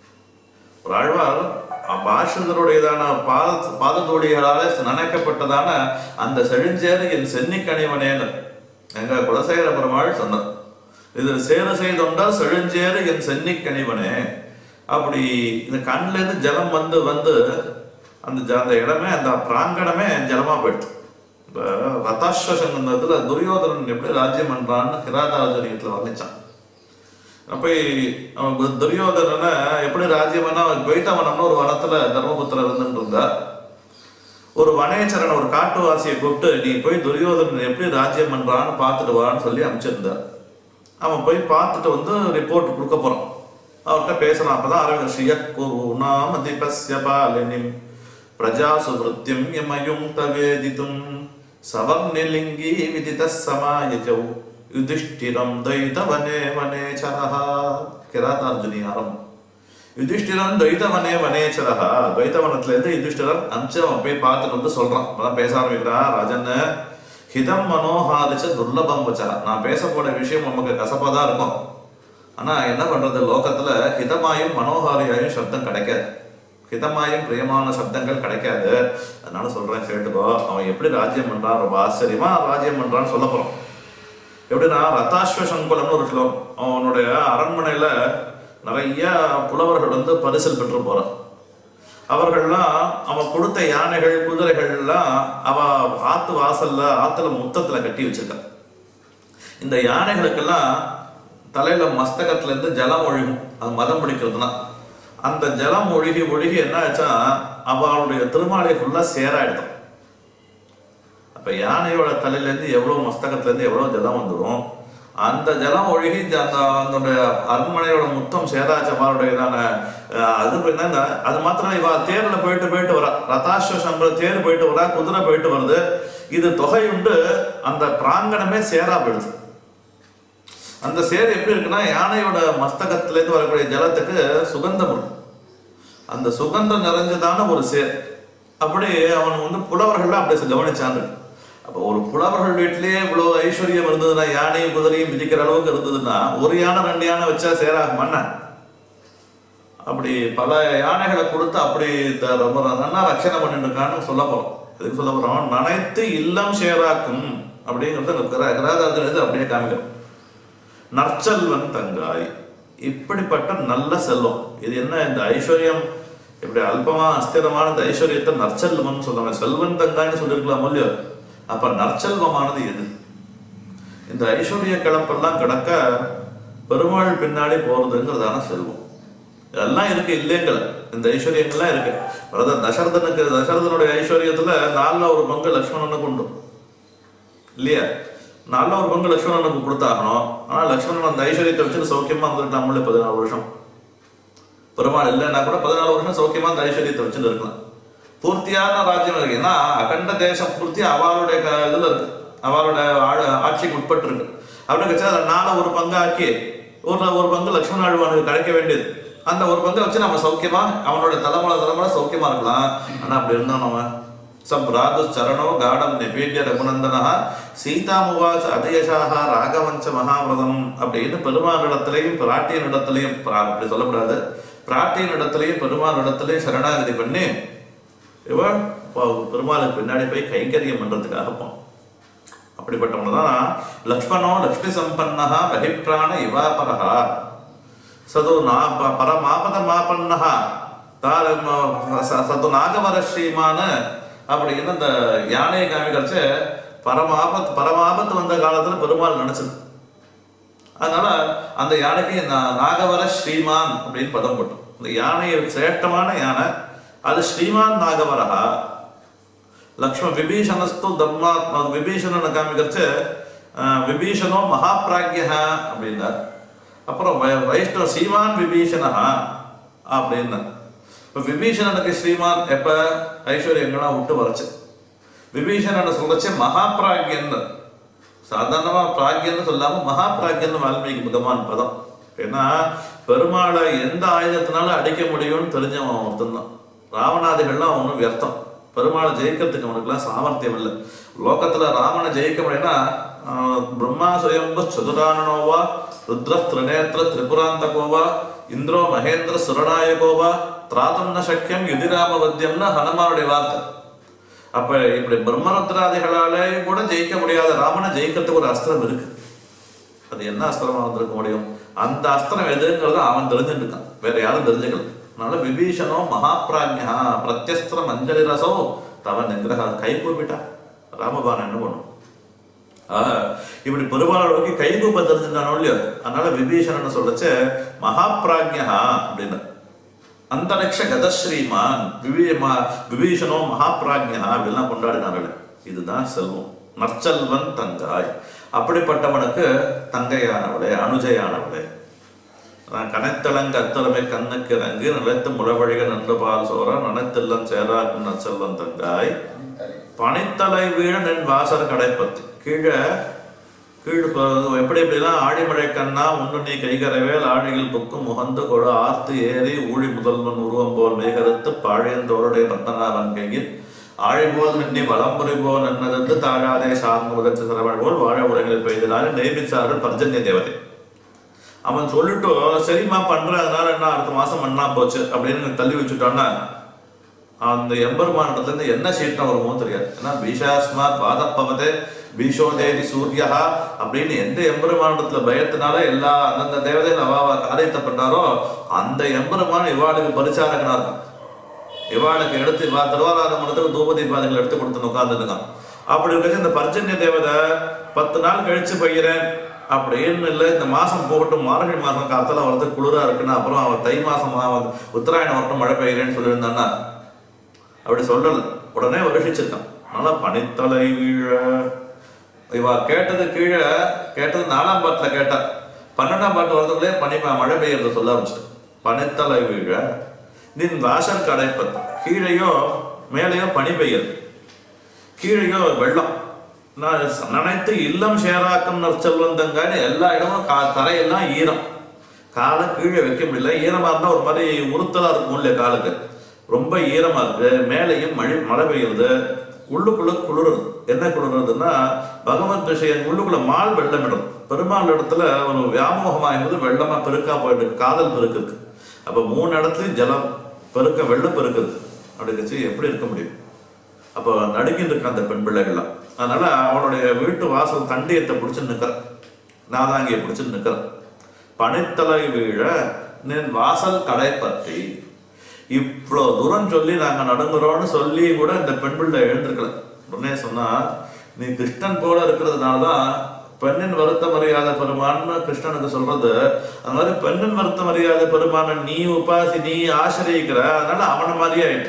ஒரு ஆழ்வார் பாஷந்தருடையதான பாத பாதத்தோடிகளால நனைக்கப்பட்டதான அந்த செழுஞ்சேறு என் சென்னிக்கணிவனேன்னு எங்க குலசேகர பெருமாள் சொன்னார் இது சேரு செய்தொண்டால் செழுஞ்சேறு என் சென்னிக்கணிவனே அப்படி இந்த கண்ணுல இருந்து ஜலம் வந்து வந்து அந்த ஜ- அந்த இடமே அந்த பிராங்கணமே ஜலமா போயிடுது இப்ப ரதாஸ்வசங்கத்துல துரியோதனன் எப்படி ராஜ்யம் பண்றான்னு கிராதாரஜனியத்துல வர்ணிச்சான் அப்ப அவன் கு- துரியோதனனை எப்படி ராஜ்யம் பண்ணா அவன் துவைத்தவனம்னு ஒரு வனத்துல தர்மபுத்திர இருந்துட்டு இருந்தா ஒரு வனேச்சரன் ஒரு காட்டுவாசியை கூப்பிட்டு நீ போய் துரியோதனன் எப்படி ராஜ்யம் பண்றான்னு பார்த்துட்டு வான்னு சொல்லி அனுப்பிச்சிருந்தார் அவன் போய் பார்த்துட்டு வந்து ரிப்போர்ட் கொடுக்க போறான் அவர்கிட்ட பேசலாம் அப்பதான் அரவிந்த ஸ்ரீய குருணாம திபஸ்ய பாலினிம் பிரஜா சுவருத்தியம் யமயும் தவேதித்தும் சவர்ணிலிங்கி விதித சமாயஜௌ யுதிஷ்டிரம் தைத வனே வனேச்சரஹ கிராதார்ஜுனி ஆரம்பம் யுதிஷ்டிரன் துவைத்தவனே வனேச்சரஹா துவைத்தவனத்துல இருந்து யுதிஷ்டிரன் அஞ்சு அவன் போய் பார்த்துட்டு வந்து சொல்றான் அதான் பேச ஆரம்பிக்கிறான் ராஜன் ஹிதம் மனோஹாரிச்ச துர்லபம் வச்சா நான் பேச போன விஷயம் நமக்கு கசப்பா தான் இருக்கும் ஆனா என்ன பண்றது லோகத்துல ஹிதமாயும் மனோஹாரியாயும் சப்தம் கிடைக்காது ஹிதமாயும் பிரியமான சப்தங்கள் கிடைக்காது அதனால சொல்றேன் கேட்டுக்கோ அவன் எப்படி ராஜ்யம் பண்றான் ரொம்ப ஆச்சரியமா ராஜ்யம் பண்றான்னு சொல்ல போறோம் எப்படின்னா ரதாஸ்வ சங்குலம்னு ஒரு ஸ்லோகம் அவனுடைய அரண்மனையில நிறைய புலவர்கள் வந்து பரிசல் பெற்று போறான் அவர்கள்லாம் அவன் கொடுத்த யானைகள் குதிரைகள்லாம் அவ ஆத்து வாசல்ல ஆத்துல முத்தத்துல கட்டி வச்சிருக்கான் இந்த யானைகளுக்கெல்லாம் தலையில மஸ்தகத்துல இருந்து ஜலம் ஒழுகும் அது மதம் பிடிக்கிறதுனா அந்த ஜலம் ஒழுகி ஒழுகி என்ன ஆச்சா அவளுடைய திருமாலை ஃபுல்லா சேராயிடும் அப்ப யானையோட தலையில இருந்து எவ்வளவு மஸ்தகத்துல இருந்து எவ்வளவு ஜலம் வந்துடும் அந்த ஜலம் ஒழுகி இந்த- அந்த அதனுடைய அரண்மனையோட முத்தம் சேதாச்சமாருடையதான அஹ், அது என்னன்னா அது மாத்திரம் இவ தேர்ல போயிட்டு போயிட்டு வரா ரதாஸ்வ சம்பள தேர் போயிட்டு வரா குதிரை போயிட்டு வருது இது தொகை உண்டு அந்த பிராங்கணமே சேரா போயிடுது அந்த சேர் எப்படி இருக்குன்னா யானையோட மஸ்தகத்துல இருந்து வரக்கூடிய ஜலத்துக்கு சுகந்தம் இருக்கும் அந்த சுகந்தம் நிறைஞ்சதான ஒரு சேர் அப்படி அவன் வந்து புலவர்கள்லாம் அப்படி கவனிச்சாங்க அப்போ ஒரு புலவர்கள் வீட்டிலேயே இவ்வளோ ஐஸ்வர்யம் இருந்ததுன்னா யானையும் குதிரையும் மிதிக்கிற அளவுக்கு இருந்ததுன்னா ஒரு யானை ரெண்டு யானை வச்சா சேராகுமாண்ணா அப்படி பல யானைகளை கொடுத்து அப்படி இந்த ரொம்ப நல்லா ரட்சணை பண்ணிட்டு இருக்கான்னு சொல்ல போறோம் எதுக்கு சொல்ல போறோம் நனைத்து இல்லம் சேராக்கும் அப்படிங்கிறது கிராதாரத்தில் அப்படியே காமிக்கிறோம் நற்செல்வன் தங்காய் இப்படிப்பட்ட நல்ல செல்வம் இது என்ன இந்த ஐஸ்வர்யம் இப்படி அல்பமா அஸ்திரமான இந்த ஐஸ்வர்யத்தை நற்செல்வம்னு சொல்றாங்க செல்வன் தங்காய்னு சொல்லிருக்கலாம் இல்லையோ அப்ப நற்செல்வமானது எது இந்த ஐஸ்வர்ய கிளப்பெல்லாம் கிடக்க பெருமாள் பின்னாடி போறதுங்கிறதான செல்வம் இதெல்லாம் இருக்கு இல்லைங்கள் இந்த ஐஸ்வர்யங்கள்லாம் இருக்கு அதாவது தசரதனுக்கு தசரதனுடைய ஐஸ்வர்யத்துல நாலுல ஒரு பங்கு லக்ஷ்மணனுக்கு உண்டு இல்லையா நல்ல ஒரு பங்கு லக்ஷ்மணனுக்கு கொடுத்தாகணும் ஆனா லக்ஷ்மணன் அந்த ஐஸ்வர்யத்தை வச்சுட்டு சௌக்கியமா இருந்துட்டாங்களே பதினாலு வருஷம் பெருமாள் இல்லைன்னா கூட பதினாலு வருஷம் சௌக்கியமா அந்த ஐஸ்வர்யத்தை வச்சுட்டு இருக்கலாம் பூர்த்தியான ராஜ்யம் இருக்கு ஏன்னா அகண்ட தேசம் பூர்த்தி அவளுடைய க- இதுல இருக்கு அவளோட ஆள- ஆட்சிக்கு உட்பட்டு இருக்கு அப்படின்னு வச்சா அதை நாளை ஒரு பங்காக்கி ஒரு ஒரு பங்கு லக்ஷ்மண ஆழ்வானுக்கு கிடைக்க வேண்டியது அந்த ஒரு பங்கை வச்சு நம்ம சௌக்கியமா அவனோட தலைமுறை தலைமுறை சௌக்கியமா இருக்கலாம் ஆனா அப்படி இருந்தோம் நம்ம சப் ராது சரணோ காடம் நிபேட்ய ரகுநந்தனா சீதாமுவாச அதயசாக ராகவஞ்ச மகாவிரதம் அப்படின்னு பெருமானிடத்திலையும் பிராட்டியனிடத்திலையும் பிரா- அப்படி சொல்லக்கூடாது பிராட்டியனிடத்திலையும் பெருமானிடத்திலையும் சரணாகதி பண்ணி இவன் ப- பெருமாளுக்கு பின்னாடி போய் கைங்கரியம் பண்றதுக்காக போனான் அப்படிப்பட்டவங்க தான் லக்ஷ்மணோ லக்ஷ்மி சம்பன்னஹா பகிப்ராண இவாபரஹா சது நா ப- பரமாபத மாபன்னஹா தார ம- ச- சது நாகவர ஸ்ரீமான அப்படின்னு அந்த யானையை காமிக்கிறச்ச பரமாபத் பரமாபத்து வந்த காலத்துல பெருமாள் நினைச்சது அதனால அந்த யானைக்கு நா- நாகவர ஸ்ரீமான் அப்படின்னு பதம் போட்டோம் இந்த யானை சிரேஷ்டமான யானை அது ஸ்ரீமான் நாகவரஹா லக்ஷ்ம விபீஷணஸ்து தம்மா விபீஷணனை காமிக்கிறச்சு அஹ், விபீஷணோ மகாபிராக்யா அப்படின்னார் அப்புறம் வை- வைஷ்ணவ ஸ்ரீமான் விபீஷணா அப்படின்னு இப்போ விபீஷணனுக்கு ஸ்ரீமான் எப்ப ஐஸ்வர்யங்கள்லாம் விட்டு வரச்சு விபீஷணனை சொல்லச்சு மகாபிராக்யன் சாதாரணமா பிராக்யன்னு சொல்லாம மகாபிராக்யன்னு வால்மீகி பகவான் பதம் ஏன்னா பெருமாளை எந்த ஆயுதத்தினாலும் அடிக்க முடியும்னு தெரிஞ்சவன் ஒருத்தன் ராவணாதிகள்லாம் ஒன்றும் வியர்த்தம் பெருமாளை ஜெயிக்கிறதுக்கு அவனுக்குலாம் சாமர்த்தியம் இல்லை லோகத்துல ராமனை ஜெயிக்க முடியும்னா ஆஹ், பிரம்மா சுயம்பு சதுரானனோவா ருத்ர திரிநேத்திர திரிபுராந்தகோவா இந்திரோ மகேந்திர சுரநாயகோவா திராதம் ந சக்கியம் யுதிராம வத்தியம்னு ஹனுமானுடைய வார்த்தை அப்ப இப்படி பிரம்மருத்ராதிகளாலே கூட ஜெயிக்க முடியாத ராமனை ஜெயிக்கிறதுக்கு ஒரு அஸ்திரம் இருக்கு அது என்ன அஸ்திரமா இருந்திருக்க முடியும் அந்த அஸ்திரம் எதுங்கிறத அவன் தெரிஞ்சுட்டு இருக்கான் வேற யாரும் தெரிஞ்சுக்கல அதனால விபீஷணோ மகாபிராஜ்யா பிரத்யஸ்திரம் அஞ்சலி ரசோ தவ நிகிரக கை கூப்பிட்டான் ராமபான் என்ன பண்ணும் ஆக, இப்படி பெருமாளை நோக்கி கைகூப்ப தெரிஞ்சுட்டானோ இல்லையோ அதனால விபீஷணன் சொல்லச்ச மகாபிராஜ்யா அப்படின்னு அந்தரிக்ஷ கதஸ்ரீமான் விபீமா விபீஷணோ மகாபிராஜ்யா அப்படிலாம் கொண்டாடினார்கள் இதுதான் செல்வம் நற்செல்வன் தங்காய் அப்படிப்பட்டவனுக்கு தங்கையானவளே அனுஜையானவளே நான் கனைத்தளங்க அத்தலமை கண்ணுக்கு இறங்கு நிலைத்து முழவழிக நன்று பால் சோர நனைத்தெல்லம் சேராக்கும் நற்செல்வன் தங்காய் பனித்தலை வீழ நின் வாசர் கடைப்பத்து கீழே கீழ் ப- எப்படி எப்படிலாம் ஆழிமழை கண்ணா உண்டு நீ கைகரவேல் ஆழியில் புக்கும் முகந்து கொடு ஆர்த்து ஏறி ஊழி முதல்வன் உருவம் போல் மேகருத்து பாழியந்தோருடைய ரத்தனாவன் கையில் ஆழி போல் நின்னி வளம்புரி போல் நின்னதற்கு தாழாதே சார்ந்து உதச்சு சிறவள் போல் வாழ உலகில் பெய்தலால் நெய்மிச்சார்கள் பர்ஜன்ய தேவதை அவன் சொல்லிட்டு சரிம்மா பண்றேன் அதனால என்ன அடுத்த மாசம் மண்ணா போச்சு அப்படின்னு தள்ளி வச்சுட்டான்னா அந்த எம்பெருமானிடத்துல இருந்து என்ன சீட்டம் வருமோ தெரியாது ஏன்னா பீஷாஸ்மா பாதப்பவதே பீஷோதேதி சூர்யா அப்படின்னு எந்த எம்பெருமானிடத்துல பயத்தினால எல்லா அந்தந்த தேவதைகள் அவாவா காரியத்தை பண்ணாரோ அந்த எம்பெருமான் இவாளுக்கு பரிச்சாரகனா இருக்கான் இவாளுக்கு எடுத்து இவா திருவாராதம் மடத்துக்கு தூபதி பாதைகள் எடுத்து கொடுத்து உட்காந்துருக்கான் அப்படி இருக்க இந்த பர்ஜன்ய தேவதை பத்து நாள் கழிச்சு போகிறேன் அப்படின்னு இல்லை இந்த மாசம் போகட்டும் மார்கழி மாசம் காலத்துல வரது குளிரா இருக்குன்னு அப்புறம் அவன் தை மாசம் அவன் உத்தராயணம் வரட்டும் மழை பெய்கிறேன்னு சொல்லியிருந்தான்னா அப்படி சொல்லல உடனே வருஷிச்சிருக்கான் நல்லா பனித்தலை வீழ இவ கேட்டது கீழே கேட்டது நாலாம் பாட்டுல கேட்டா பன்னெண்டாம் பாட்டு வரதுக்குள்ளே பனி மழை பெய்யறத சொல்ல ஆரம்பிச்சிட்டு பனித்தலை வீழ நின் வாசல் கடைப்பத்து கீழேயோ மேலேயோ பனி பெய்யுது கீழேயோ வெள்ளம் நான் நினைத்து இல்லம் சேராக்கம் நற்செல்வந்தங்கான்னு எல்லா இடமும் கா தரையெல்லாம் ஈரம் காலை கீழே வைக்க முடியல ஈரமா இருந்தா ஒரு மாதிரி உறுத்தலா இருக்கும் இல்லையா காலுக்கு ரொம்ப ஈரமா இருக்கு மேலேயும் மழை மழை பெய்யுறது உள்ளுக்குள்ள குளிருது என்ன குளிருதுன்னா பகவத் விஷயம் உள்ளுக்குள்ள மால் வெள்ளமிடும் பெருமாள் இடத்துல ஒரு வியாமோகமா இருந்தது வெள்ளமா பெருக்கா போயிட்டு காதல் பெருக்கு இருக்கு அப்ப மூணு இடத்துலயும் ஜலம் பெருக்க வெள்ளம் பெருக்குது அப்படிங்கிறச்சு எப்படி இருக்க முடியும் அப்போ நடுங்கிட்டு இருக்க அந்த பெண் பிள்ளைகள்லாம் அதனால அவனுடைய வீட்டு வாசல் தண்டியத்தை பிடிச்சு நிற்கிறான் நாதாங்கியை பிடிச்சு நிற்கிறான் பனித்தலை வீழ நின் வாசல் கடை பற்றி இவ்வளோ தூரம் சொல்லி நாங்க நடுங்குறோம்னு சொல்லி கூட இந்த பெண் பிள்ளை எழுந்திருக்கல உடனே சொன்னா நீ கிருஷ்ணன் போல இருக்கிறதுனால தான் பெண்ணின் வருத்த மரியாதை பெருமான்னு கிருஷ்ணனுக்கு சொல்றது அந்த மாதிரி பெண்ணின் வருத்த மரியாதை பெருமான நீ உபாசி நீ ஆசிரியிக்கிற அதனால அவனை மாதிரியே ஆயிட்டு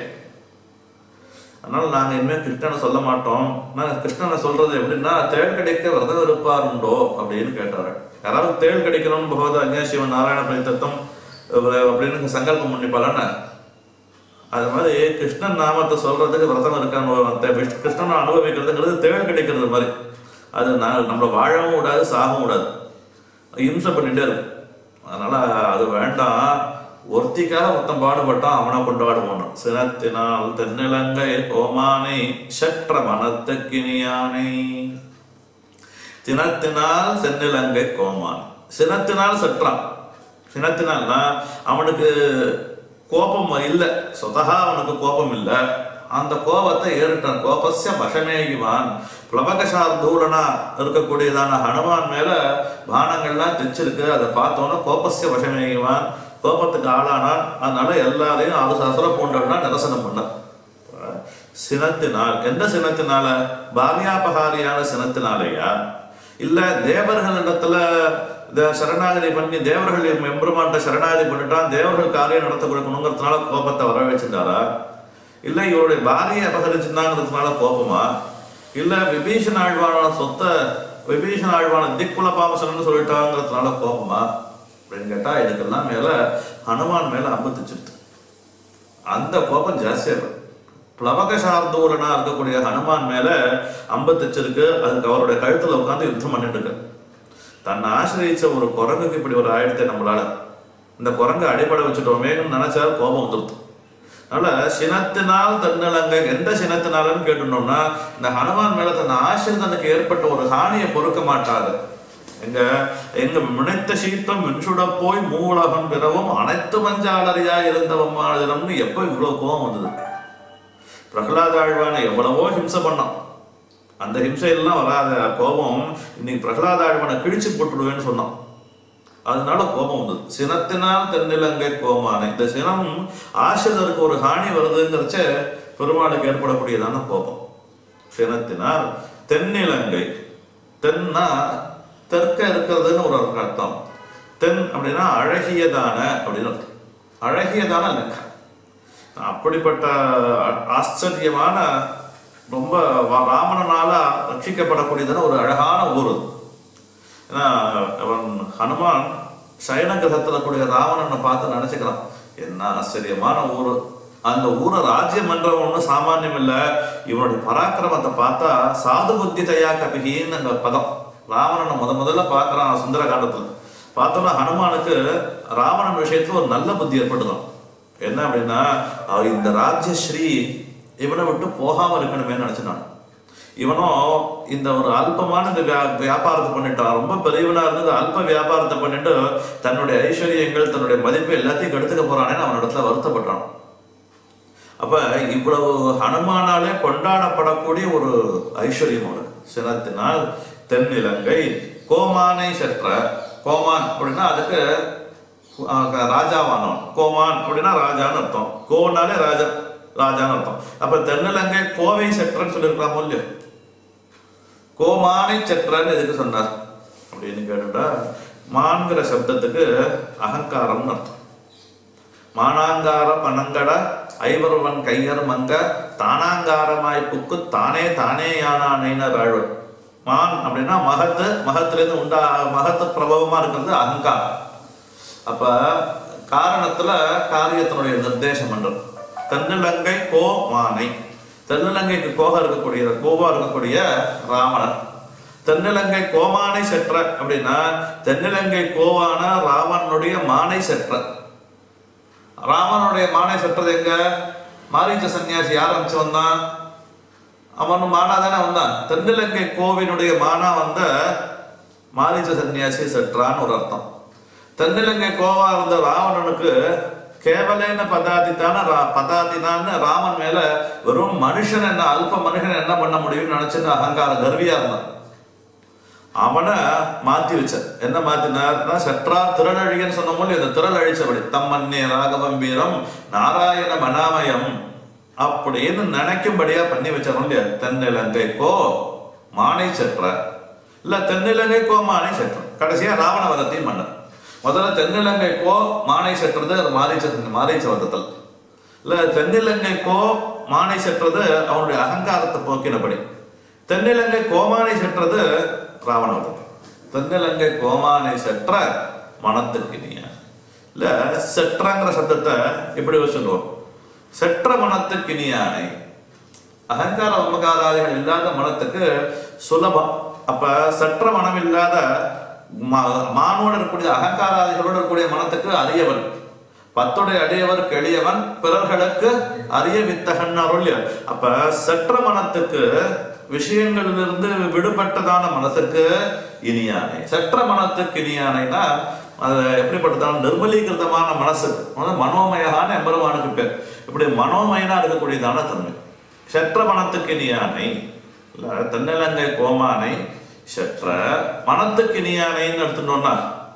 அதனால நாங்க இனிமேல் கிருஷ்ணனை சொல்ல மாட்டோம் நாங்க கிருஷ்ணனை சொல்றது எப்படின்னா தேள் கிடைக்க விரதம் இருப்பார் உண்டோ அப்படின்னு கேட்டாரு யாராவது தேள் கிடைக்கணும்னு பகவத அஜ்ஞா சிவன் நாராயண பரித்தத்தம் அப்படின்னு சங்கல்பம் பண்ணிப்பாலன்னு அது மாதிரி கிருஷ்ணன் நாமத்தை சொல்றதுக்கு விரதம் இருக்கான்னு கிருஷ்ணனை அனுபவிக்கிறதுங்கிறது தேள் கிடைக்கிறது மாதிரி அது நான் நம்மளை வாழவும் விடாது சாகவும் விடாது இம்சை பண்ணிட்டே இருக்கும் அதனால அது வேண்டாம் ஒருத்திக்காக மொத்தம் பாடுபட்டான் அவனை கொண்டாடுவான் சினத்தினால் தென்னிலங்கை கோமானை சற்ற மனத்தக்கினியானை தினத்தினால் சென்னிலங்கை கோமான் சினத்தினால் சற்றான் சினத்தினால்னா அவனுக்கு கோபம் இல்லை சொதகா அவனுக்கு கோபம் இல்லை அந்த கோபத்தை ஏறிட்டான் கோபஸ்ய வசமேகிவான் பிளவகசார்தூலனா இருக்கக்கூடியதான ஹனுமான் மேல பானங்கள்லாம் தைச்சிருக்கு அதை பார்த்தோன்னா கோபஸ்ய வசமேகிவான் கோபத்துக்கு ஆளானான் அதனால எல்லாரையும் அது சசர பூண்டவனா நிரசனம் பண்ணான் சினத்தினால் எந்த சினத்தினால பாரியாபகாரியான சினத்தினாலேயா இல்ல தேவர்களிடத்துல இந்த சரணாகதி பண்ணி தேவர்கள் எம்பெருமான்ட்ட சரணாகதி பண்ணிட்டான் தேவர்கள் காரியம் நடத்த கொடுக்கணுங்கிறதுனால கோபத்தை வர வச்சிருந்தாரா இல்ல இவருடைய பாரியை அபகரிச்சிருந்தாங்கிறதுனால கோபமா இல்ல விபீஷன் ஆழ்வான சொத்தை விபீஷன் ஆழ்வான திக்குல பாமசனன்னு சொல்லிட்டாங்கிறதுனால கோபமா அப்படின்னு கேட்டா இதுக்கெல்லாம் மேல ஹனுமான் மேல அம்பத்திச்சிருது அந்த கோபம் ஜாஸ்தியா இருக்கு பிளவக சார்தூரனா இருக்கக்கூடிய ஹனுமான் மேல அம்பத்திச்சிருக்கு அதுக்கு அவருடைய கழுத்துல உட்காந்து யுத்தம் பண்ணிட்டு இருக்கு தன்னை ஆசிரியச்ச ஒரு குரங்குக்கு இப்படி ஒரு ஆயிடுத்தை நம்மளால இந்த குரங்கு அடிபட வச்சுட்டோமேன்னு நினைச்சா கோபம் வந்துருது அதனால சினத்தினால் தன்னலங்க எந்த சினத்தினாலன்னு கேட்டுட்டோம்னா இந்த ஹனுமான் மேல தன் ஆசிரியனுக்கு ஏற்பட்ட ஒரு ஹானியை பொறுக்க மாட்டாரு எங்க எங்க முனைத்த சீத்தம் மின்சுட போய் மூலகம் பிறவும் அனைத்து மஞ்சாளரியா இருந்தவம்மாதிரம்னு எப்ப இவ்வளவு கோபம் வந்தது பிரகலாத ஆழ்வான எவ்வளவோ ஹிம்சை பண்ணான் அந்த ஹிம்சையெல்லாம் வராத கோபம் இன்னைக்கு பிரகலாத ஆழ்வானை கிழிச்சு போட்டுடுவேன்னு சொன்னான் அதனால கோபம் வந்தது சினத்தினால் தென்னிலங்கை கோமானை இந்த சினம் ஆசிரியருக்கு ஒரு ஹானி வருதுங்கிறச்ச பெருமாளுக்கு ஏற்படக்கூடியதான கோபம் சினத்தினால் தென்னிலங்கை தென்னா தெற்க இருக்கிறதுன்னு ஒரு அர்த்தம் தென் அப்படின்னா அழகியதான அப்படின்னு அர்த்தம் அழகியதான லங்கா அப்படிப்பட்ட ஆச்சரியமான ரொம்ப ராமனால ரட்சிக்கப்படக்கூடியதான ஒரு அழகான ஊர் அது ஏன்னா அவன் ஹனுமான் சயன கிரகத்தில் கூடிய ராவணனை பார்த்து நினைச்சுக்கிறான் என்ன ஆச்சரியமான ஊர் அந்த ஊரை ராஜ்யம் என்றவன் ஒன்றும் சாமானியம் இல்லை இவனுடைய பராக்கிரமத்தை பார்த்தா சாது புத்தி தயா கபிகின்னு அந்த பதம் ராவணனை முத முதல்ல பார்க்கறான் சுந்தர காண்டத்துல பார்த்தோன்னா ஹனுமானுக்கு ராவணன் விஷயத்துல ஒரு நல்ல புத்தி ஏற்பட்டுதான் என்ன அப்படின்னா அவ இந்த ராஜ்யஸ்ரீ இவனை விட்டு போகாம இருக்கணுமே நினைச்சுனான் இவனும் இந்த ஒரு அல்பமான இந்த வியா- வியாபாரத்தை பண்ணிட்டான் ரொம்ப பெரியவனா இருந்து அல்ப வியாபாரத்தை பண்ணிட்டு தன்னுடைய ஐஸ்வர்யங்கள் தன்னுடைய மதிப்பு எல்லாத்தையும் கெடுத்துக்க போறானேன்னு அவன் இடத்துல வருத்தப்பட்டான் அப்ப இவ்வளவு ஹனுமானாலே கொண்டாடப்படக்கூடிய ஒரு ஐஸ்வர்யம் அவனுக்கு சினத்தினால் தென்னிலங்கை கோமானை செற்ற கோமான் அப்படின்னா அதுக்கு அஹ், ராஜாவானவன் கோமான் அப்படின்னா ராஜான்னு அர்த்தம் கோனாலே ராஜா ராஜான்னு அர்த்தம் அப்ப தென்னிலங்கை கோவை செற்றன்னு சொல்லியிருக்கலாம் இல்லையோ கோமானை செற்றன்னு எதுக்கு சொன்னார் அப்படின்னு கேட்டுட்டா மான்கிற சப்தத்துக்கு அகங்காரம்னு அர்த்தம் மானாங்காரம் அனங்கட ஐவருவன் கையர் மங்க தானாங்காரமாய் புக்கு தானே தானே யானானைனர் ஆழ்வன் மான் அப்படின்னா மகத்து மகத்திலிருந்து உண்டா மகத்து பிரபவமா இருக்கிறது அகங்காரம் அப்ப காரணத்துல காரியத்தினுடைய நிர்தேசம் என்றது தென்னிலங்கை கோ மானை தென்னிலங்கைக்கு கோக இருக்கக்கூடிய கோவா இருக்கக்கூடிய ராவணன் தென்னிலங்கை கோமானை செற்ற அப்படின்னா தென்னிலங்கை கோவான ராவணனுடைய மானை செற்ற ராமனுடைய மானை செற்றது எங்க மாரீச்ச சன்னியாசி யார் அனுப்பிச்சு வந்தான் அவன் மானா தானே வந்தான் தென்னிலங்கை கோவினுடைய மானா வந்த மாரிச்ச சன்னியாசி செற்றான்னு ஒரு அர்த்தம் தென்னிலங்கை கோவா இருந்த ராவணனுக்கு கேவலேன பதாதித்தான ரா- பதாதினான்னு ராமன் மேல வெறும் மனுஷன் என்ன அல்ப மனுஷன் என்ன பண்ண முடியும்னு நினைச்சுன்னு அகங்கார கர்வியா இருந்தான் அவனை மாத்தி வச்ச என்ன மாத்தினார்னா சற்றா திரளழியன்னு சொன்ன போது இந்த திரள் அழிச்சபடி தம்மன்னே ராகவம் வீரம் நாராயண மனாமயம் அப்படின்னு நினைக்கும்படியா பண்ணி வச்சாரும் இல்லையா தென்னிலங்கை கோ மானை செற்ற இல்ல தென்னிலங்கை கோ மானை செற்றம் கடைசியா ராவண வதத்தையும் பண்ண முதல்ல தென்னிலங்கை கோ மானை செற்றது அது மாரீச்ச மாரீச்ச வதத்தல் இல்ல தென்னிலங்கை கோ மானை செற்றது அவனுடைய அகங்காரத்தை போக்கினபடி தென்னிலங்கை கோமானை செற்றது ராவணவதம் தென்னிலங்கை கோமானை செற்ற மனத்துக்கினிய இல்ல செற்றங்கிற சப்தத்தை இப்படி வச்சுருவோம் செற்ற மனத்துக்கினியானை அகங்கார உமகாராதிகள் இல்லாத மனத்துக்கு சுலபம் அப்ப சற்ற மனம் இல்லாத மா- மானோடு இருக்கக்கூடிய அகங்காராதிகளோடு இருக்கக்கூடிய மனத்துக்கு அரியவன் பத்துடைய அடியவர் கெளியவன் பிறர்களுக்கு அரிய வித்தகன் அருள் அப்ப சற்ற மனத்துக்கு விஷயங்களிலிருந்து விடுபட்டதான மனசுக்கு இனியானை சற்ற மனத்துக்கு இனியானைனா அது எப்படிப்பட்டதான நிர்மலீகிருதமான மனசு அதாவது மனோமயகான எம்பெருமானுக்கு பேர் இப்படி மனோமயனா இருக்கக்கூடியதான தன்மை சற்ற மனத்துக்கு இனியானை இல்ல தென்னிலங்கை கோமானை சற்ற மனத்துக்கு இனியானைன்னு எடுத்துட்டோம்னா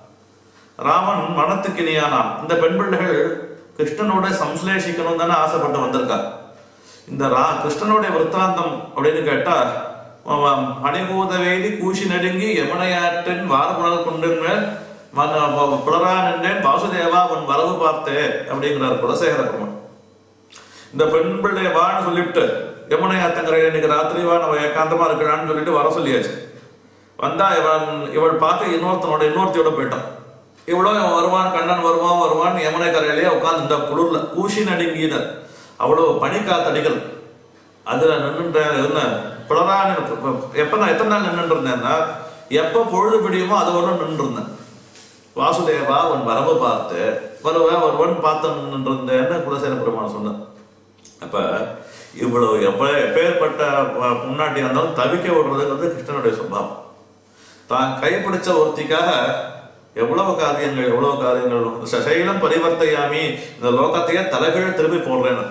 ராமன் மனத்துக்கு இனியானான் இந்த பெண் பிள்ளைகள் கிருஷ்ணனோட சம்ஸ்லேஷிக்கணும் தானே ஆசைப்பட்டு வந்திருக்கா இந்த ரா கிருஷ்ணனுடைய விற்த்தாந்தம் அப்படின்னு கேட்டா அவன் மணிபூத வேலி கூசி நடுங்கி யமுனையாற்றின் வாரமுணல் கொண்டின் மேல் புலரா நின்றேன் வாசுதேவா உன் வரவு பார்த்தே அப்படிங்கிறார் குலசேகர பெருமான் இந்த பெண் பிள்ளை வான்னு சொல்லிட்டு யமுனை ஆத்தங்கரை இன்னைக்கு ராத்திரி வா நம்ம ஏகாந்தமா இருக்கலாம்னு சொல்லிட்டு வர சொல்லியாச்சு வந்தா இவன் இவள் பார்த்து இன்னொருத்தனோட இன்னொருத்தியோட போயிட்டான் இவ்வளோ இவன் வருவான் கண்ணன் வருவான் வருவான் யமுனை கரையிலேயே உட்காந்து இந்த குளிர்ல ஊசி நடுங்கினர் அவ்வளோ பனிக்காத்தடிகள் அதுல நின்றுன்ற என்ன பிளரான எப்ப நான் எத்தனை நாள் நின்றுட்டு இருந்தேன்னா எப்ப பொழுது பிடியுமோ அது ஒன்றும் நின்று இருந்தேன் வாசுதேவா உன் வரவு பார்த்து வருவ ஒருவன் பார்த்து நின்று இருந்தேன்னு குலசேர பெருமான் சொன்னேன் அப்ப இவ்வளவு எப்ப எப்பேற்பட்ட ப- முன்னாடி இருந்தாலும் தவிக்க விடுறதுங்கிறது கிருஷ்ணனுடைய சுபாவம் தான் கைப்பிடிச்ச ஒருத்திக்காக எவ்வளவு காரியங்கள் எவ்வளவு காரியங்கள் ச- சைலம் பரிவர்த்தையாமி இந்த லோகத்தையே தலைகீழ் திருப்பி போடுறேன்னு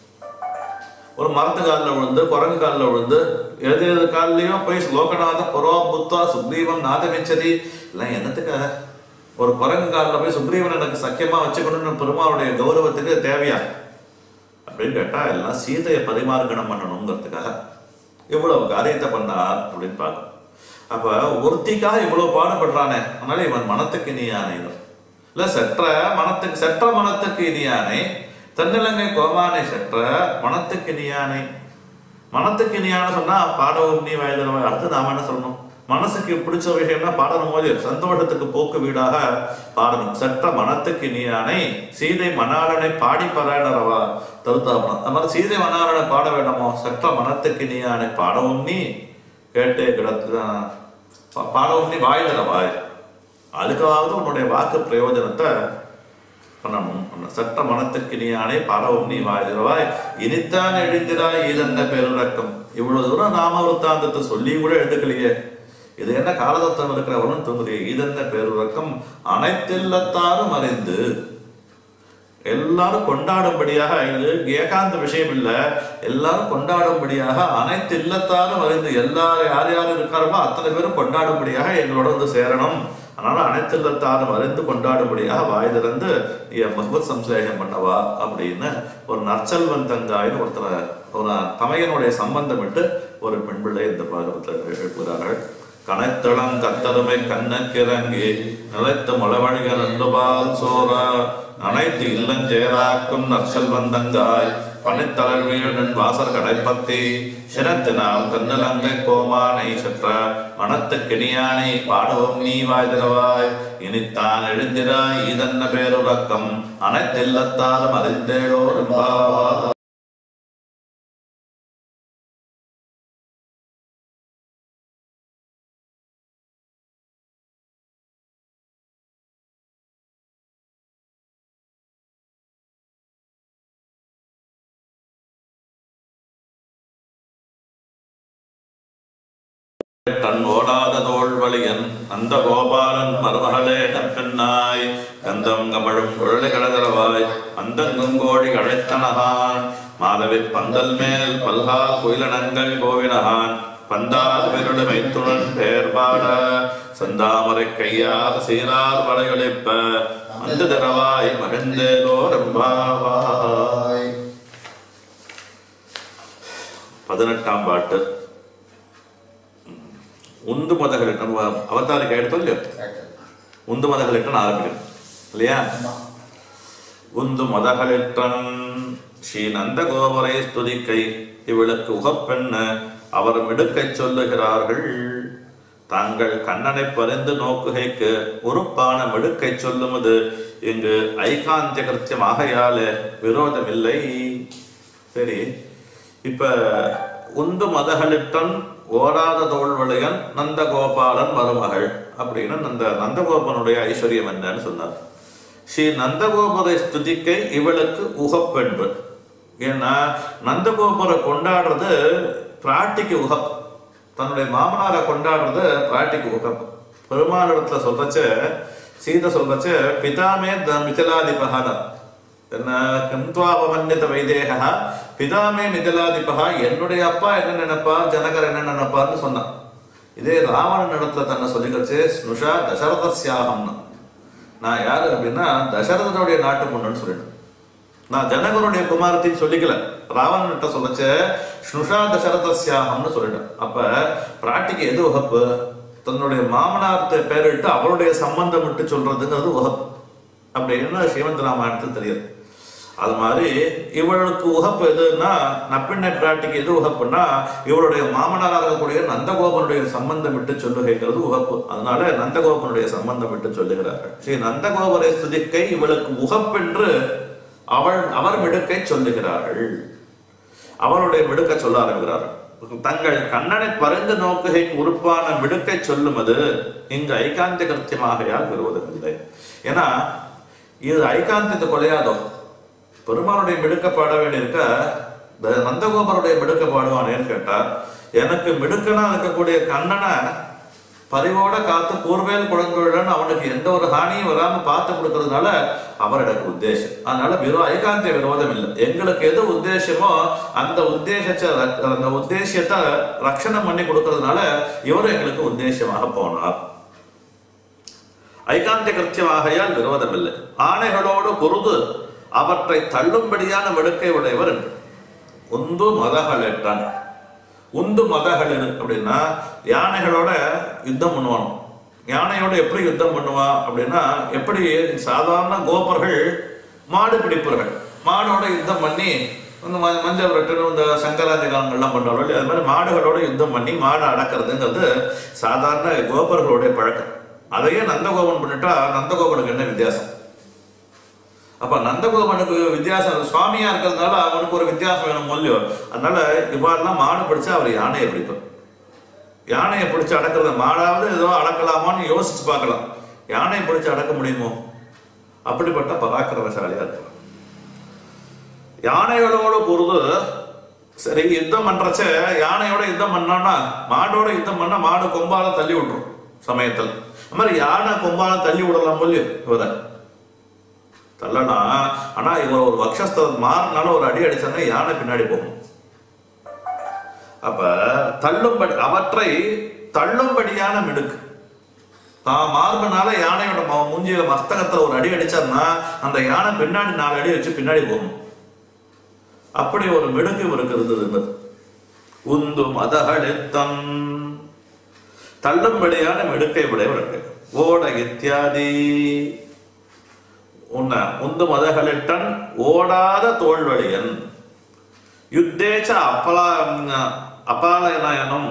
ஒரு மரத்து காலில் விழுந்து குரங்கு காலில் விழுந்து எது எது காலிலையும் போய் லோகநாத புரோ புத்தா சுக்ரீவன் நாதமிச்சதி எல்லாம் என்னத்துக்காக ஒரு குரங்கு காலில் போய் சுக்ரீவன் எனக்கு சக்கியமா வச்சுக்கணும்னு பெருமாளுடைய கௌரவத்துக்கு தேவையா அப்படின்னு கேட்டா எல்லாம் சீதையை பரிமார்க்கணம் பண்ணணுங்கிறதுக்காக இவ்வளவு காரியத்தை பண்ணார் அப்படின்னு பார்க்கணும் அப்ப ஒருத்திக்காக இவ்வளவு பாடுபடுறானே அதனால இவன் மனத்துக்கு இனியானை இல்ல செற்ற மனத்துக்கு செற்ற மனத்துக்கு இனியானை தென்னிலங்கை கோமானை செற்ற மனத்துக்கு இனியானை மனத்துக்கு இனியான சொன்னா பாடவும் நீ வயதினவை அடுத்து நாம என்ன சொல்லணும் மனசுக்கு பிடிச்ச விஷயம்னா பாடணும் போது சந்தோஷத்துக்கு போக்கு வீடாக பாடணும் சற்ற மனத்துக்கு இனியானை சீதை மணாளனை பாடி பராயணரவா தருத்தாபனம் அந்த மாதிரி சீதை மணாளனை பாட வேண்டாமோ சற்ற மனத்துக்கு இனியானை பாடவும் நீ கேட்டே கிடத்து பாடவும் நீ வாய் தரவாய் அதுக்காவது உன்னுடைய வாக்கு பிரயோஜனத்தை பண்ணணும் அந்த சட்ட மனத்துக்கு நீயானே பாடவும் நீ வாயிரவாய் இனித்தான் எழுந்திராய் இதென்ன பேருறக்கம் இவ்வளவு தூரம் நாம விருத்தாந்தத்தை சொல்லி கூட எழுதுக்கலையே இது என்ன காலதத்தம் இருக்கிறவனும் தூங்குறிய இதென்ன பேருறக்கம் அனைத்தில்லத்தாரும் அறிந்து எல்லாரும் கொண்டாடும்படியாக இது ஏகாந்த விஷயம் இல்ல எல்லாரும் கொண்டாடும்படியாக அனைத்து இல்லத்தாரும் அறிந்து எல்லாரும் யார் யார் இருக்காரோ அத்தனை பேரும் கொண்டாடும்படியாக எங்களோட வந்து சேரணும் அதனால அனைத்து இல்லத்தாரும் அறிந்து கொண்டாடும்படியாக வாய் திறந்து என் மஹ்பத் சம்சேகம் பண்ணவா அப்படின்னு ஒரு நற்செல்வன் தங்காயின்னு ஒருத்தர் ஒரு தமையனுடைய சம்பந்தம் விட்டு ஒரு பெண் பிள்ளை இந்த பாகத்தில் எழுப்புகிறார்கள் கனைத்தளம் கத்தருமை கண்ணக்கிறங்கி நிலைத்த முளவழிக நண்டுபால் சோரா அனைத்து இல்லஞ்சேராக்கும் நற்சல் வந்தங்காய் பனித்தளர் வீழன் வாசர் கடைப்பத்தி சினத்தினால் கண்ணலங்கை கோமானை சற்ற மனத்து கிணியானை பாடவும் நீ வாய்திரவாய் இனித்தான் எழுந்திராய் இதன்ன பேருறக்கம் அனைத்தில்லத்தாலும் அறிந்தேளோ என்பாவா தோல்வழியன் அந்த கோபாலன் மருமகளே நற்பெண்ணாய் கந்தம் கமழும் குழலை கடதரவாய் அந்தங்கும் கோழி அழைத்தனகான் மாதவிற் பந்தல் மேல் பல்கால் குயிலனங்கள் கோவினகான் பந்தால் விருடு மைத்துணன் பேர் பாட சந்தாமரை கையால் சீரார் வளையொலிப்ப அந்த தரவாய் மகிழ்ந்தேலோ ரம்பாவாய் பதினெட்டாம் பாட்டு உந்து மதகளிட்டன் அவதாரிக்கு எடுத்தோம் இல்லையோ உந்து மதகளிட்டன் ஆரம்பிக்கணும் இல்லையா உந்து மதகளிட்டன் ஸ்ரீ நந்த கோபரை ஸ்துதிக்கை இவளுக்கு உகப்பெண்ண அவர் மிடுக்கைச் சொல்லுகிறார்கள் தாங்கள் கண்ணனை பறிந்து நோக்குகைக்கு உறுப்பான மிடுக்கை சொல்லுவது இங்கு ஐகாந்திய கிருத்தியம் ஆகையாலே விரோதமில்லை சரி இப்ப உந்து மதகளிட்டன் ஓடாத தோல்வளையன் நந்தகோபாலன் மருமகள் அப்படின்னு அந்த நந்தகோபனுடைய ஐஸ்வர்யம் என்னன்னு சொன்னார் ஸ்ரீ நந்தகோபரை ஸ்துதிக்கை இவளுக்கு உகப்பென்று ஏன்னா நந்தகோபரை கொண்டாடுறது பிராட்டிக்கு உகப்பு தன்னுடைய மாமனாரை கொண்டாடுறது பிராட்டிக்கு உகப்பு பெருமானிடத்துல சொல்றச்ச சீதை சொல்றச்ச பிதாமே த மிதிலாதிபகான என்ன கிம்துவாபமன்யத வைதேகா பிதாமே மிதிலாதிபகா என்னுடைய அப்பா என்ன நினைப்பா ஜனகர் என்ன நினைப்பான்னு சொன்னான் இதே ராவணன் இடத்துல தன்னை சொல்லிக்கிறச்சு ஸ்னுஷா தசரதஸ்யாகம்னா நான் யாரு அப்படின்னா தசரதனுடைய நாட்டு பொண்ணுன்னு சொல்லிட்டேன் நான் ஜனகருடைய குமாரத்தின்னு சொல்லிக்கல ராவணன்கிட்ட சொல்லச்ச ஸ்னுஷா தசரதஸ்யாகம்னு சொல்லிட்டேன் அப்ப பிராட்டிக்கு எது உகப்பு தன்னுடைய மாமனார்த்த பேரிட்டு அவருடைய சம்பந்தம் விட்டு சொல்றதுங்கிறது உகப்பு அப்படின்னு ஸ்ரீமந்த் ராமாயணத்தில் தெரியுது அது மாதிரி இவளுக்கு உகப்பு எதுன்னா நப்பிண்ணை பிராட்டிக்கு எது உகப்புன்னா இவளுடைய மாமனாராக இருக்கக்கூடிய நந்தகோபனுடைய சம்பந்தம் விட்டு சொல்லுகைங்கிறது உகப்பு அதனால நந்தகோபனுடைய சம்பந்தம் விட்டு சொல்லுகிறார்கள் ஸ்ரீ நந்தகோபரை ஸ்துதிக்கை இவளுக்கு உகப்பென்று அவள் அவர் மிடுக்கை சொல்லுகிறார்கள் அவருடைய மிடுக்க சொல்ல ஆரம்பிக்கிறார்கள் தங்கள் கண்ணனை பறிந்து நோக்குகைக்கு உறுப்பான மிடுக்கை சொல்லுவது இங்கு ஐகாந்த கிருத்தியமாகையால் விரோதமில்லை ஏன்னா இது ஐகாந்தத்தை கொலையாதோ பெருமானுடைய மிடுக்க பாட வேண்டியிருக்க இந்த நந்தகோபருடைய மிடுக்க பாடுவானேன்னு கேட்டா எனக்கு மிடுக்கனா இருக்கக்கூடிய கண்ணனை பரிவோட காத்து கூர்வேல் குழந்தைடன் அவனுக்கு எந்த ஒரு ஹானியும் வராம பார்த்து கொடுக்கறதுனால அவர் எனக்கு உத்தேசம் அதனால விரோ ஐகாந்திய விரோதம் இல்லை எங்களுக்கு எது உத்தேசமோ அந்த உத்தேசத்தை அந்த உத்தேசியத்தை ரட்சணம் பண்ணி கொடுக்கறதுனால இவர் எங்களுக்கு உத்தேசமாக போனார் ஐகாந்திய கிருத்தியமாகையால் விரோதமில்லை ஆணைகளோடு பொருது அவற்றை தள்ளும்படியான வெடுக்கை உடையவர் என்று உந்து மதகளெட்டான் உந்து மதகளின் அப்படின்னா யானைகளோட யுத்தம் பண்ணுவான் யானையோட எப்படி யுத்தம் பண்ணுவான் அப்படின்னா எப்படி சாதாரண கோபர்கள் மாடு பிடிப்பவர்கள் மாடோட யுத்தம் பண்ணி இந்த ம- மஞ்சள் விரட்டுன்னு இந்த சங்கராந்தி காலங்கள்லாம் பண்றாங்க இல்லையா? அது மாதிரி மாடுகளோட யுத்தம் பண்ணி மாடை அடக்கிறதுங்கிறது சாதாரண கோபர்களுடைய பழக்கம் அதையே நந்தகோபன் பண்ணிட்டா நந்தகோபனுக்கு என்ன வித்தியாசம் அப்ப நந்தகோபனுக்கு வித்தியாசம் சுவாமியா இருக்கிறதுனால அவனுக்கு ஒரு வித்தியாசம் வேணும் மொழியோ அதனால இவ்வாறுலாம் மாடு பிடிச்சா அவர் யானையை பிடிப்பார் யானையை பிடிச்சு அடக்கிறத மாடாவது ஏதோ அடக்கலாமான்னு யோசிச்சு பார்க்கலாம் யானையை பிடிச்சு அடக்க முடியுமோ அப்படிப்பட்ட பராக்கிரமசாலியா இருப்பார் யானைகளோட பொருது சரி யுத்தம் பண்றச்ச யானையோட யுத்தம் பண்ணோம்னா மாடோட யுத்தம் பண்ணா மாடு கொம்பால தள்ளி விட்டுரும் சமயத்தில் அது மாதிரி யானை கொம்பால தள்ளி விடலாம் இல்லையோ இவரை தள்ளனா ஆனா இவர் ஒரு வக்ஷஸ்தலம் மாறினால ஒரு அடி அடிச்சாங்க யானை பின்னாடி போகும் அப்ப தள்ளும்படி அவற்றை தள்ளும்படியான மிடுக்கு தான் மார்பனால யானையோட ம- மூஞ்சியில மஸ்தகத்துல ஒரு அடி அடிச்சாருன்னா அந்த யானை பின்னாடி நாலு அடி வச்சு பின்னாடி போகும் அப்படி ஒரு மிடுக்கு இவருக்கு இருந்தது உந்து மதகளித்தம் தள்ளும்படியான மிடுக்கை உடையவருக்கு ஓட இத்தியாதி உன்ன உந்து மதகளிட்டன் ஓடாத தோல்வழியன் யுத்தேச்ச அப்பலா அபாலயனயம்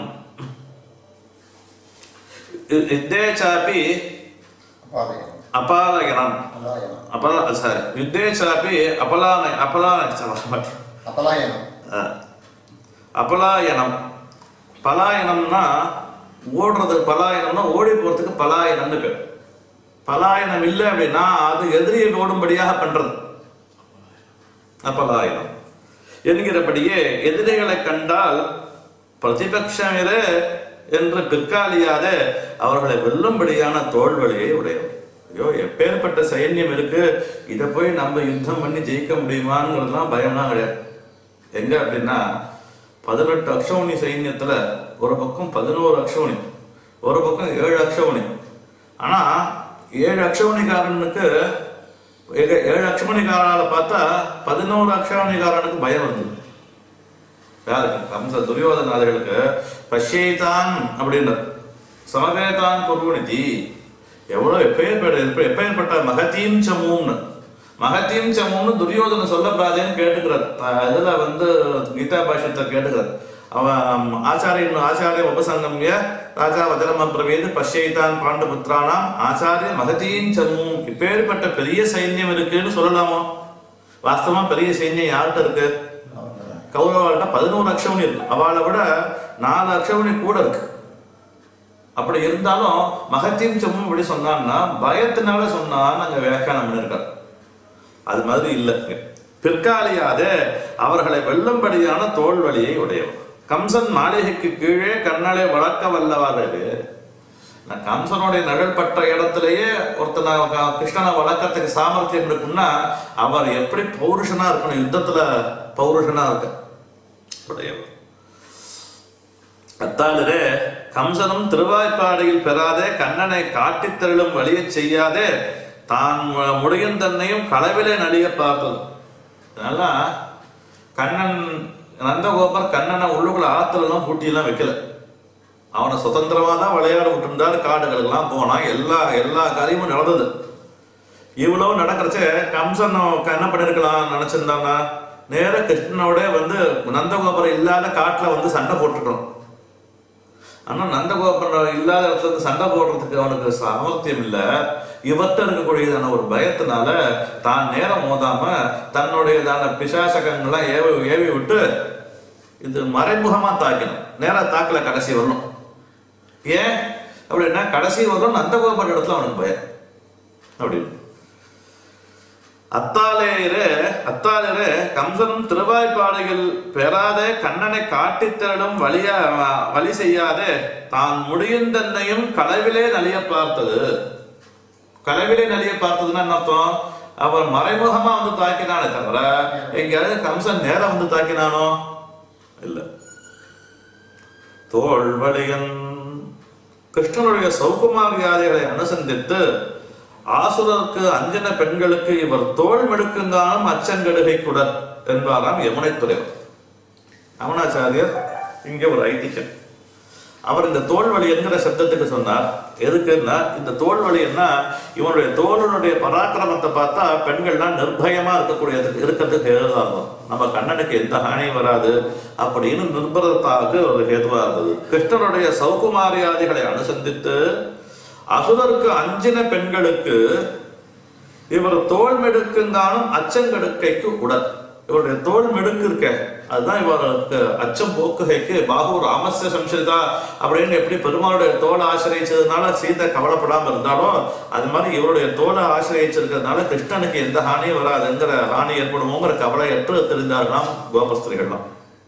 யுத்தேச்சாபி அபாதயம் அபாலயனம் அபாதயம் அபல சாரி யுத்தேச்சாபி அபலான அபலான அபலாயனம் அபலாயனம் பலாயனம்னா ஓடுறது பலாயனம்னா ஓடி போறதுக்கு பலாயனம்னு பேர் பலாயனம் இல்லை அப்படின்னா அது எதிரியை ஓடும்படியாக பண்றது அப்பலாயனம் என்கிறபடியே எதிரிகளை கண்டால் பிரதிபக்ஷமிரு என்று பிற்காலியாதே அவர்களை வெல்லும்படியான தோல்வழியை உடையவர் ஐயோ எப்பேற்பட்ட சைன்யம் இருக்கு இதை போய் நம்ம யுத்தம் பண்ணி ஜெயிக்க முடியுமாங்கிறதுலாம் பயம்லாம் கிடையாது எங்க அப்படின்னா பதினெட்டு அக்ஷௌனி சைன்யத்துல ஒரு பக்கம் பதினோரு அக்ஷௌனி ஒரு பக்கம் ஏழு அக்ஷௌனி ஆனா ஏழு அக்ஷௌனிக்காரனுக்கு ஏக- ஏழு அக்ஷமணிக்காரனால பார்த்தா பதினோரு அக்ஷமணிக்காரனுக்கு பயம் வருது யாருக்கு கம்ச துரியோதனாதிகளுக்கு பஷ்யைதான் அப்படின்ற சமவேதான் குருநிதி எவ்வளவு எப்பேற்பட்ட எப்ப- எப்பேற்பட்ட மகத்தீம் சமூம்னு மகத்தீம் சமூம்னு துரியோதன சொல்லக்கூடாதுன்னு கேட்டுக்கிறார் அஹ் இதுல வந்து கீதா பாஷ்யத்தை கேட்டுக்கிறார் அவன் ஆச்சாரியன் ஆச்சாரிய உபசங்கம்ய ராஜா வதனம் பிரவேது பஷ்யைதான் பாண்டபுத்திரானாம் ஆச்சாரிய மகதீன் சமூம் இப்பேற்பட்ட பெரிய சைன்யம் இருக்குன்னு சொல்லலாமோ வாஸ்தவமா பெரிய சைன்யம் யார்கிட்ட இருக்கு கௌரவாள்கிட்ட பதினோரு அக்ஷவணி இருக்கு அவளை விட நாலு அக்ஷவணி கூட இருக்கு அப்படி இருந்தாலும் மகத்தின் செம்மும் இப்படி சொன்னான்னா பயத்தினால சொன்னான்னு அங்க வியாக்கியானம் பண்ணிருக்கார் அது மாதிரி இல்லை பிற்காலியாத அவர்களை வெல்லும்படியான தோல்வழியை உடையவர் கம்சன் மாளிகைக்கு கீழே கண்ணலை வளர்க்க வல்லவாறு நான் கம்சனுடைய நிழல் பட்ட இடத்திலேயே ஒருத்தனை க- கிருஷ்ணனை வளர்க்கறதுக்கு சாமர்த்தியம் இருக்குன்னா அவர் எப்படி பௌருஷனா இருக்கணும் யுத்தத்துல பௌருஷனா இருக்க உடையவர் அத்தாளிரே கம்சனும் திருவாய்ப்பாடியில் பெறாதே கண்ணனை காட்டித் தருளும் வழியச் செய்யாதே தான் மு- முடியும் தன்னையும் களவிலே நலிய பார்த்தது அதனால கண்ணன் நந்தகோபர் கண்ணனை உள்ளுக்குள்ள ஆத்துலலாம் பூட்டியெல்லாம் வைக்கல அவனை சுதந்திரமா தான் விளையாட விட்டுருந்தாரு காடுகளுக்கெல்லாம் போனான் எல்லா எல்லா காரியமும் நடந்தது இவ்வளவு நடக்கிறச்ச கம்சன் அவன் என்ன பண்ணிருக்கலாம் நினைச்சிருந்தாங்க நேர கிருஷ்ணனோட வந்து நந்தகோபுரம் இல்லாத காட்டுல வந்து சண்டை போட்டுக்கணும் ஆனா நந்தகோபுரம் இல்லாத இடத்துல இருந்து சண்டை போடுறதுக்கு அவனுக்கு சாமர்த்தியம் இல்ல இவர்கிட்ட இருக்கக்கூடியதான ஒரு பயத்தினால தான் நேரம் மோதாம தன்னுடையதான பிசாசகங்கள்லாம் ஏவி ஏவி விட்டு இது மறைமுகமா தாக்கணும் நேரா தாக்கல கடைசி வரணும் ஏன் அப்படின்னா கடைசி வரணும் நந்தகோபுர இடத்துல அவனுக்கு பயம் அப்படின்னு அத்தாலேயரே அத்தாலேயரே கம்சனும் திருவாய்ப்பாடுகள் பெறாதே கண்ணனை காட்டித் திரளும் வழியா வழி செய்யாதே தான் முடியும் தன்னையும் களவிலே நலிய பார்த்தது களவிலே நலிய பார்த்ததுன்னா என்ன அர்த்தம் அவன் மறைமுகமா வந்து தாக்கினானே தவிர எங்கேயாவது கம்சன் நேரா வந்து தாக்கினானோ இல்ல தோல்வழியன் கிருஷ்ணனுடைய சௌகுமாரியாதைகளை அனுசந்தித்து ஆசுரருக்கு அஞ்சன பெண்களுக்கு இவர் தோல் மெடுக்குங்காலும் அச்சங்கடுகை குடர் என்பாராம் யமுனை துறைவர் அமனாச்சாரியர் இங்கே ஒரு ஐதிஹ்யம் அவர் இந்த தோல்வழி என்கிற சப்தத்துக்கு சொன்னார் எதுக்குன்னா இந்த தோல்வழின்னா இவனுடைய தோழனுடைய பராக்கிரமத்தை பார்த்தா பெண்கள்லாம் நிர்பயமா இருக்கக்கூடியதுக்கு இருக்கிறதுக்கு ஹேதுவா இருக்கும் நம்ம கண்ணனுக்கு எந்த ஹானியும் வராது அப்படின்னு நிர்பரத்தாக ஒரு ஹேதுவா இருந்தது கிருஷ்ணனுடைய சௌகுமாரியாதிகளை அனுசந்தித்து அசுரருக்கு அஞ்சின பெண்களுக்கு இவர் தோல் மெடுக்குங்கானும் அச்சங்கடுக்கைக்கு உடல் இவருடைய தோல் மெடுக்கு இருக்க அதுதான் இவருக்கு அச்சம் போக்குகைக்கு பாகு ராமஸ்ய சம்சரிதா அப்படின்னு எப்படி பெருமாளுடைய தோலை ஆசிரியச்சதுனால சீதை கவலைப்படாம இருந்தாலும் அது மாதிரி இவருடைய தோலை ஆசிரியச்சிருக்கிறதுனால கிருஷ்ணனுக்கு எந்த ஹானியும் வராதுங்கிற ஹானி ஏற்படுமோங்கிற கவலையற்று தெரிந்தார்களாம் கோபஸ்திரிகள்லாம்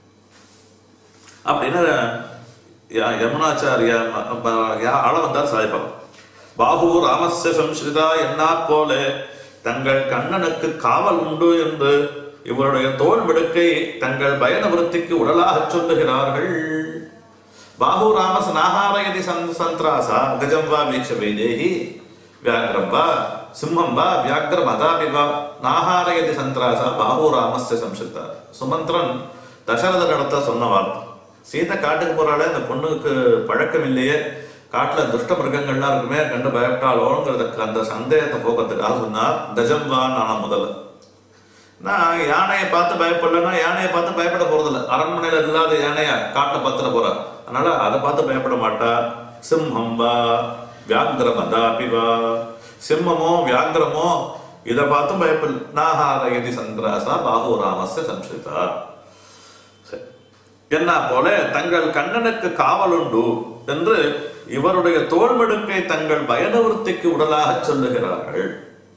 அப்படின்னு ய- யமுனாச்சாரியா ஆள வந்தார் சாய்பாபா பாபு ராமஸ்ய சம்ஸ்கிருதா என்னா போல தங்கள் கண்ணனுக்கு காவல் உண்டு என்று இவருடைய தோல் மிடுக்கை தங்கள் பயண விருத்திக்கு உடலாகச் சொல்லுகிறார்கள் பாபு ராமஸ் நாகாரயதி சந் சந்திராசா கஜம் வா வீக்ஷ வைதேகி வியாக்ரம் வா சிம்மம் வா வியாக்ரம் அதாபி வா நாகாரயதி சந்திராசா பாபு ராமஸ்ய சம்ஸ்கிருதா சுமந்திரன் தசரதனிடத்த சொன்ன வார்த்தை சீதை காட்டுக்கு போறாளே அந்த பொண்ணுக்கு பழக்கம் இல்லையே காட்டுல துஷ்ட மிருகங்கள்லாம் இருக்குமே கண்டு பயப்பட்டாளோங்கிறதுக்கு அந்த சந்தேகத்தை போக்கிறதுக்காக சொன்னார் கஜம் வா நானா முதல்ல நான் யானையை பார்த்து பயப்படலன்னா யானையை பார்த்து பயப்பட போறதில்ல அரண்மனையில இல்லாத யானைய காட்டுல பத்திர போறா அதனால அதை பார்த்து பயப்பட மாட்டா சிம்மம் வா வியாங்கிரம் அதாபி வா சிம்மமோ வியாங்கிரமோ இதை பார்த்தும் பயப்படல நாகாரயதி சந்திராசா பாகு ராமஸ்ய சம்ஸ்கிருதா சரி. என்ன போல தங்கள் கண்ணனுக்கு காவல் உண்டு என்று இவருடைய தோல்மெடுக்கை தங்கள் பயனவருத்திக்கு உடலாக சொல்லுகிறார்கள்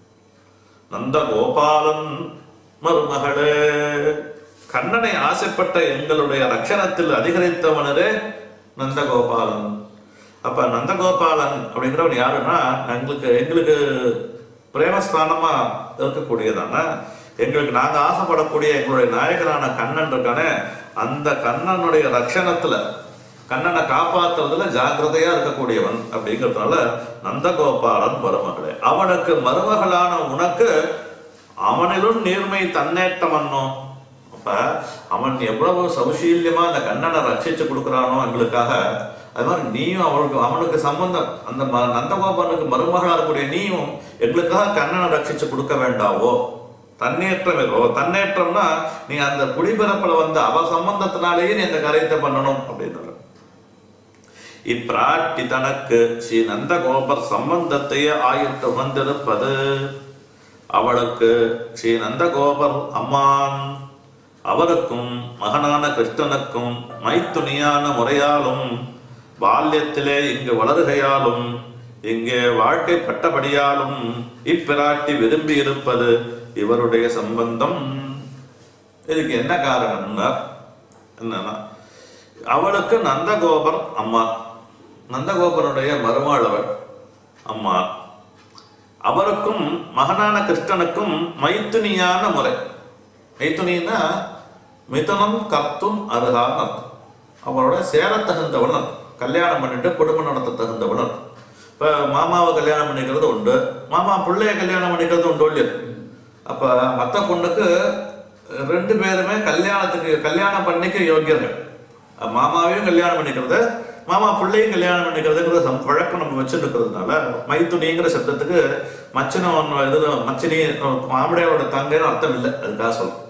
நந்த கோபாலன் மருமகளே கண்ணனை ஆசைப்பட்ட எங்களுடைய ரட்சணத்தில் அதிகரித்தவனரே நந்தகோபாலன் அப்ப நந்தகோபாலன் அப்படிங்கிறவன் யாருன்னா எங்களுக்கு எங்களுக்கு பிரேமஸ்தானமா இருக்கக்கூடியதான எங்களுக்கு நாங்க ஆசைப்படக்கூடிய எங்களுடைய நாயகனான கண்ணன் இருக்கானே அந்த கண்ணனுடைய ரட்சணத்துல கண்ணனை காப்பாத்துறதுல ஜாக்கிரதையா இருக்கக்கூடியவன் அப்படிங்கிறதுனால நந்தகோபாலன் மருமகளே அவனுக்கு மருமகளான உனக்கு அவனிலும் நேர்மை தன்னேற்றம் வந்தோம் அப்ப அவன் எவ்வளவு சௌசீல்யமா அந்த கண்ணனை ரட்சிச்சு கொடுக்குறானோ எங்களுக்காக அது மாதிரி நீயும் அவனுக்கு அவனுக்கு சம்பந்தம் அந்த ம- நந்தகோபாலனுக்கு மருமகளா இருக்கக்கூடிய நீயும் எங்களுக்காக கண்ணனை ரட்சிச்சு கொடுக்க வேண்டாவோ தன்னேற்றம் இருக்கோ தன்னேற்றம்னா நீ அந்த குடிபிறப்புல வந்த அவ சம்பந்தத்தினாலேயே நீ அந்த காரியத்தை பண்ணணும் அப்படின்னு இப்பிராட்டி தனக்கு ஸ்ரீ நந்தகோபர் சம்பந்தத்தையே ஆயிட்டு வந்திருப்பது அவளுக்கு ஸ்ரீ நந்தகோபர் அம்மான் அவருக்கும் மகனான கிருஷ்ணனுக்கும் மைத்துணியான முறையாலும் பால்யத்திலே இங்கு வளருகையாலும் இங்கே வாழ்க்கைப்பட்டபடியாலும் இப்பிராட்டி விரும்பி இருப்பது இவருடைய சம்பந்தம் இதுக்கு என்ன காரணம்னா என்னன்னா அவளுக்கு நந்தகோபர் அம்மா நந்தகோபருடைய மருமாளவர் அம்மா அவருக்கும் மகனான கிருஷ்ணனுக்கும் மைத்துனியான முறை மைத்துனின்னா மிதனம் கர்த்தும் அருகான்னு அர்த்தம் அவரோட சேர தகுந்தவன் அர்த்தம். கல்யாணம் பண்ணிட்டு குடும்பம் நடத்த தகுந்தவன் அர்த்தம். இப்ப மாமாவை கல்யாணம் பண்ணிக்கிறது உண்டு மாமா பிள்ளைய கல்யாணம் பண்ணிக்கிறது உண்டு இல்லையா அப்ப மத்த பொண்ணுக்கு ரெண்டு பேருமே கல்யாணத்துக்கு கல்யாணம் பண்ணிக்க யோக்கியர்கள் அஹ் மாமாவையும் கல்யாணம் பண்ணிக்கிறது மாமா பிள்ளையும் கல்யாணம் பண்ணிக்கிறதுங்கிற சம் வழக்கம் நம்ம வச்சுருக்கிறதுனால மைத்துனிங்கிற சப்தத்துக்கு மச்சனம் இது மச்சினி மாமிடையோட தங்கைன்னு அர்த்தம் இல்லை அதுக்காக சொல்றேன்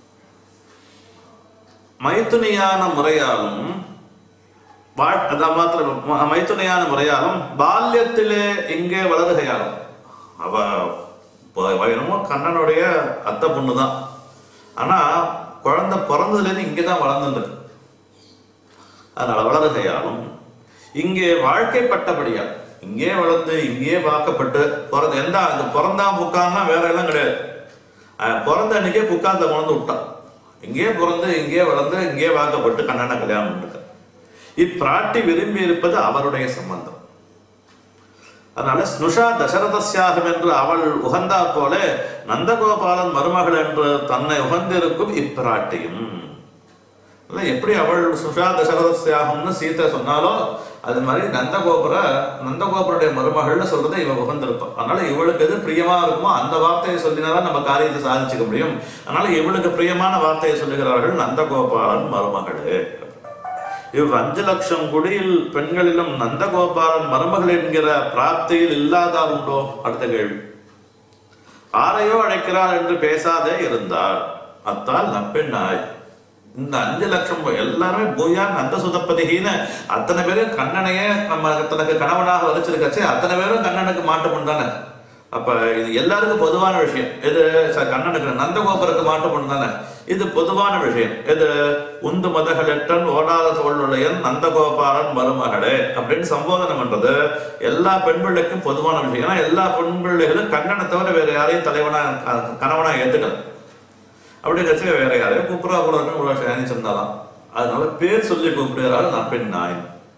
மைத்துனியான முறையாலும் வாழ்- அதான் மாத்திரம் ம- மைத்துனியான முறையாலும் பால்யத்திலே இங்கே வளருகையாலும் அவ ப- அவ என்னமோ கண்ணனுடைய அத்தை பொண்ணு தான் ஆனா குழந்தை பிறந்ததுலேருந்து இங்கே தான் வளர்ந்துருக்கு அதனால வளருகையாலும் இங்கே வாழ்க்கைப்பட்டபடியால் இங்கே வளர்ந்து இங்கே வாக்கப்பட்டு பிறந்த எந்த அந்த பிறந்தா புக்கான்னா வேற எல்லாம் கிடையாது அஹ் பிறந்த அன்னைக்கே புக்காந்த கொண்டு விட்டான் இங்கே பிறந்து இங்கே வளர்ந்து இங்கே வாக்கப்பட்டு கண்ணனை கல்யாணம் பண்ணிருக்க இப்பிராட்டி விரும்பி இருப்பது அவருடைய சம்பந்தம் அதனால ஸ்னுஷா தசரதஸ்யாகம் என்று அவள் உகந்தா போல நந்தகோபாலன் மருமகள் என்று தன்னை உகந்திருக்கும் இப்பிராட்டியும் இல்ல எப்படி அவள் சுஷா தசரதஸ்யாகம்னு சீதை சொன்னாலோ அது மாதிரி நந்தகோபுர நந்தகோபுருடைய மருமகள்னு சொல்றதை இவ உகந்திருப்பான் அதனால இவளுக்கு எது பிரியமா இருக்குமோ அந்த வார்த்தையை சொல்லினாதான் நம்ம காரியத்தை சாதிச்சுக்க முடியும் அதனால இவளுக்கு பிரியமான வார்த்தையை சொல்லுகிறார்கள் நந்தகோபாலன் மருமகளே இவ் அஞ்சு லட்சம் குடியில் பெண்களிலும் நந்தகோபாலன் மருமகள் என்கிற பிராப்தியில் இல்லாதார் உண்டோ அடுத்த கேள்வி ஆரையோ அழைக்கிறார் என்று பேசாதே இருந்தார் அத்தால் நப்பெண்ணாய் இந்த அஞ்சு லட்சம் பேர் எல்லாருமே பூயான் நந்த சுதப்பதிகின்னு அத்தனை பேரும் கண்ணனையே நம்ம தனக்கு கணவனாக வரிச்சிருக்காச்சு அத்தனை பேரும் கண்ணனுக்கு மாட்டு பண்ணானே அப்ப இது எல்லாருக்கும் பொதுவான விஷயம் இது ச- கண்ணனுக்கு நந்தகோபுரத்துக்கு மாட்டு பண்ணானே இது பொதுவான விஷயம் இது உந்து மதகளெட்டன் ஓடாத தோளுடையன் நந்தகோபாலன் மருமகளே அப்படின்னு சம்போதனை பண்றது எல்லா பெண் பிள்ளைக்கும் பொதுவான விஷயம் ஏன்னா எல்லா பெண் பிள்ளைகளும் கண்ணனை தவிர வேற யாரையும் தலைவனா க- கணவனா ஏத்துக்கல அப்படி கட்சி வேற யாரையும் கூப்பிடா கூடாதுன்னு இவ்வளவு நினைச்சிருந்தாலாம் அதனால பேர் சொல்லி கூப்பிடுகிறாள் நப்பெண் நாய்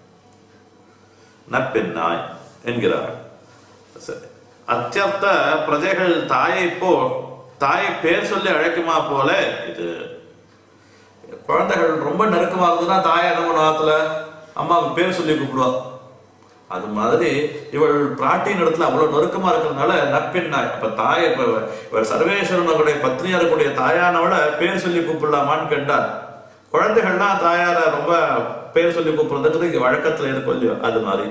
நப்பெண் நாய் என்கிறார்கள் சரி அத்தியர்த்த பிரஜைகள் தாயை போ தாயை பேர் சொல்லி அழைக்குமா போல இது குழந்தைகள் ரொம்ப நெருக்கமா இருந்ததுன்னா தாயை என்ன பண்ணுவா ஆத்துல அம்மாவுக்கு பேர் சொல்லி கூப்பிடுவா அது மாதிரி இவள் பிராட்டியின் இடத்துல அவ்வளவு நெருக்கமா இருக்கிறதுனால நட்பின் நாய் அப்ப தாய் இப்ப இவள் சர்வேஸ்வரனுடைய பத்னியா இருக்கக்கூடிய தாயானவள பேர் சொல்லி கூப்பிடலாமான்னு கேட்டார் குழந்தைகள்லாம் தாயார ரொம்ப பேர் சொல்லி கூப்பிடுறதுக்கு இங்க வழக்கத்துல இருக்கும் இல்லையோ அது மாதிரி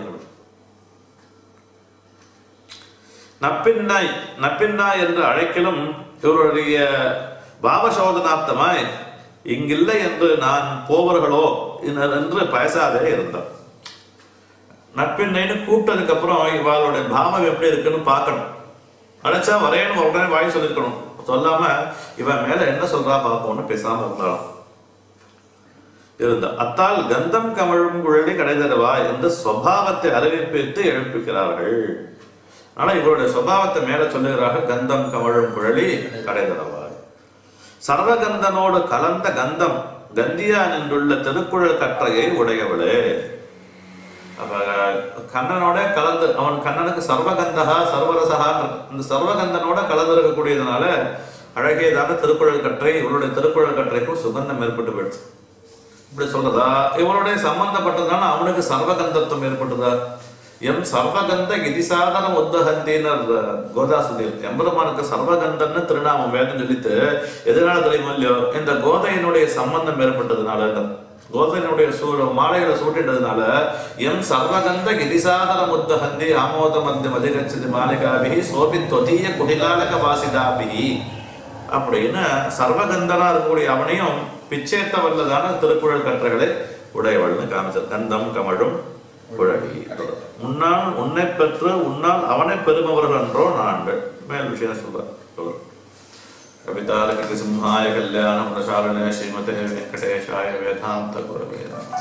நப்பின்னாய் நப்பின்னாய் என்று அழைக்கலும் இவருடைய பாவசோதனார்த்தமாய் இங்கில்லை என்று நான் போவர்களோ என்று பேசாதே இருந்தார் நட்பின்னைன்னு கூப்பிட்டதுக்கு அப்புறம் இவாளுடைய பாவம் எப்படி இருக்குன்னு பார்க்கணும் அழைச்சா வரேன்னு உடனே வாய் சொல்லிருக்கணும் சொல்லாம இவன் மேல என்ன சொல்றா பார்ப்போம்னு பேசாம இருந்தாலும் இருந்தா அத்தால் கந்தம் கமழும் குழலி கடைதருவா என்று சுவாவத்தை அறிவிப்பித்து எழுப்பிக்கிறார்கள் ஆனா இவருடைய சுபாவத்தை மேல சொல்லுகிறார்கள் கந்தம் கமழும் குழலி கடைதரவாய் சர்வகந்தனோடு கலந்த கந்தம் கந்தியா நின்றுள்ள திருக்குழல் கற்றையை உடையவளே கண்ணனோட கலந்து அவன் கண்ணனுக்கு சர்வகந்தகா சர்வரசகா அந்த சர்வகந்தனோட கலந்து இருக்கக்கூடியதுனால அழகியதாக திருக்குறள் கற்றை இவருடைய திருக்குறள் கற்றைக்கும் சுகந்தம் ஏற்பட்டு போயிடுச்சு இப்படி சொல்றதா இவனுடைய சம்பந்தப்பட்டதுனால அவனுக்கு சர்வகந்தத்துவம் ஏற்பட்டதா எம் சர்வகந்த இதிசாதனம் உத்தகந்தின்னு கோதா சொல்லியிருக்கு எம்பெருமானுக்கு சர்வகந்தன்னு திருநாமம் வேதம் சொல்லித்து எதனால தெரியுமோ இல்லையோ இந்த கோதையினுடைய சம்பந்தம் ஏற்பட்டதுனால கோதையினுடைய சூழ மாலைகளை சூட்டிட்டதுனால எம் சர்வகந்த கிதிசாதன முத்தகந்தி ஆமோத மத்திய மதிகச்சதி மாளிகாபிகி சோபி தொதிய குடிலாலக வாசிதாபிகி அப்படின்னு சர்வகந்தனா இருக்கக்கூடிய அவனையும் பிச்சேத்த வல்லதான திருக்குறள் கற்றைகளை உடையவள்னு காமிச்சார் கந்தம் கமழும் குழலி உன்னால் உன்னை பெற்று உன்னால் அவனை பெறுபவர்கள் என்றோ நாங்கள் மேல் விஷயம் சொல்றார் சொல்றார் कवितालकसिंहाय कल्याणप्रसारणे श्रीमते वेङ्कटेशाय वेदान्तगुरवे नमः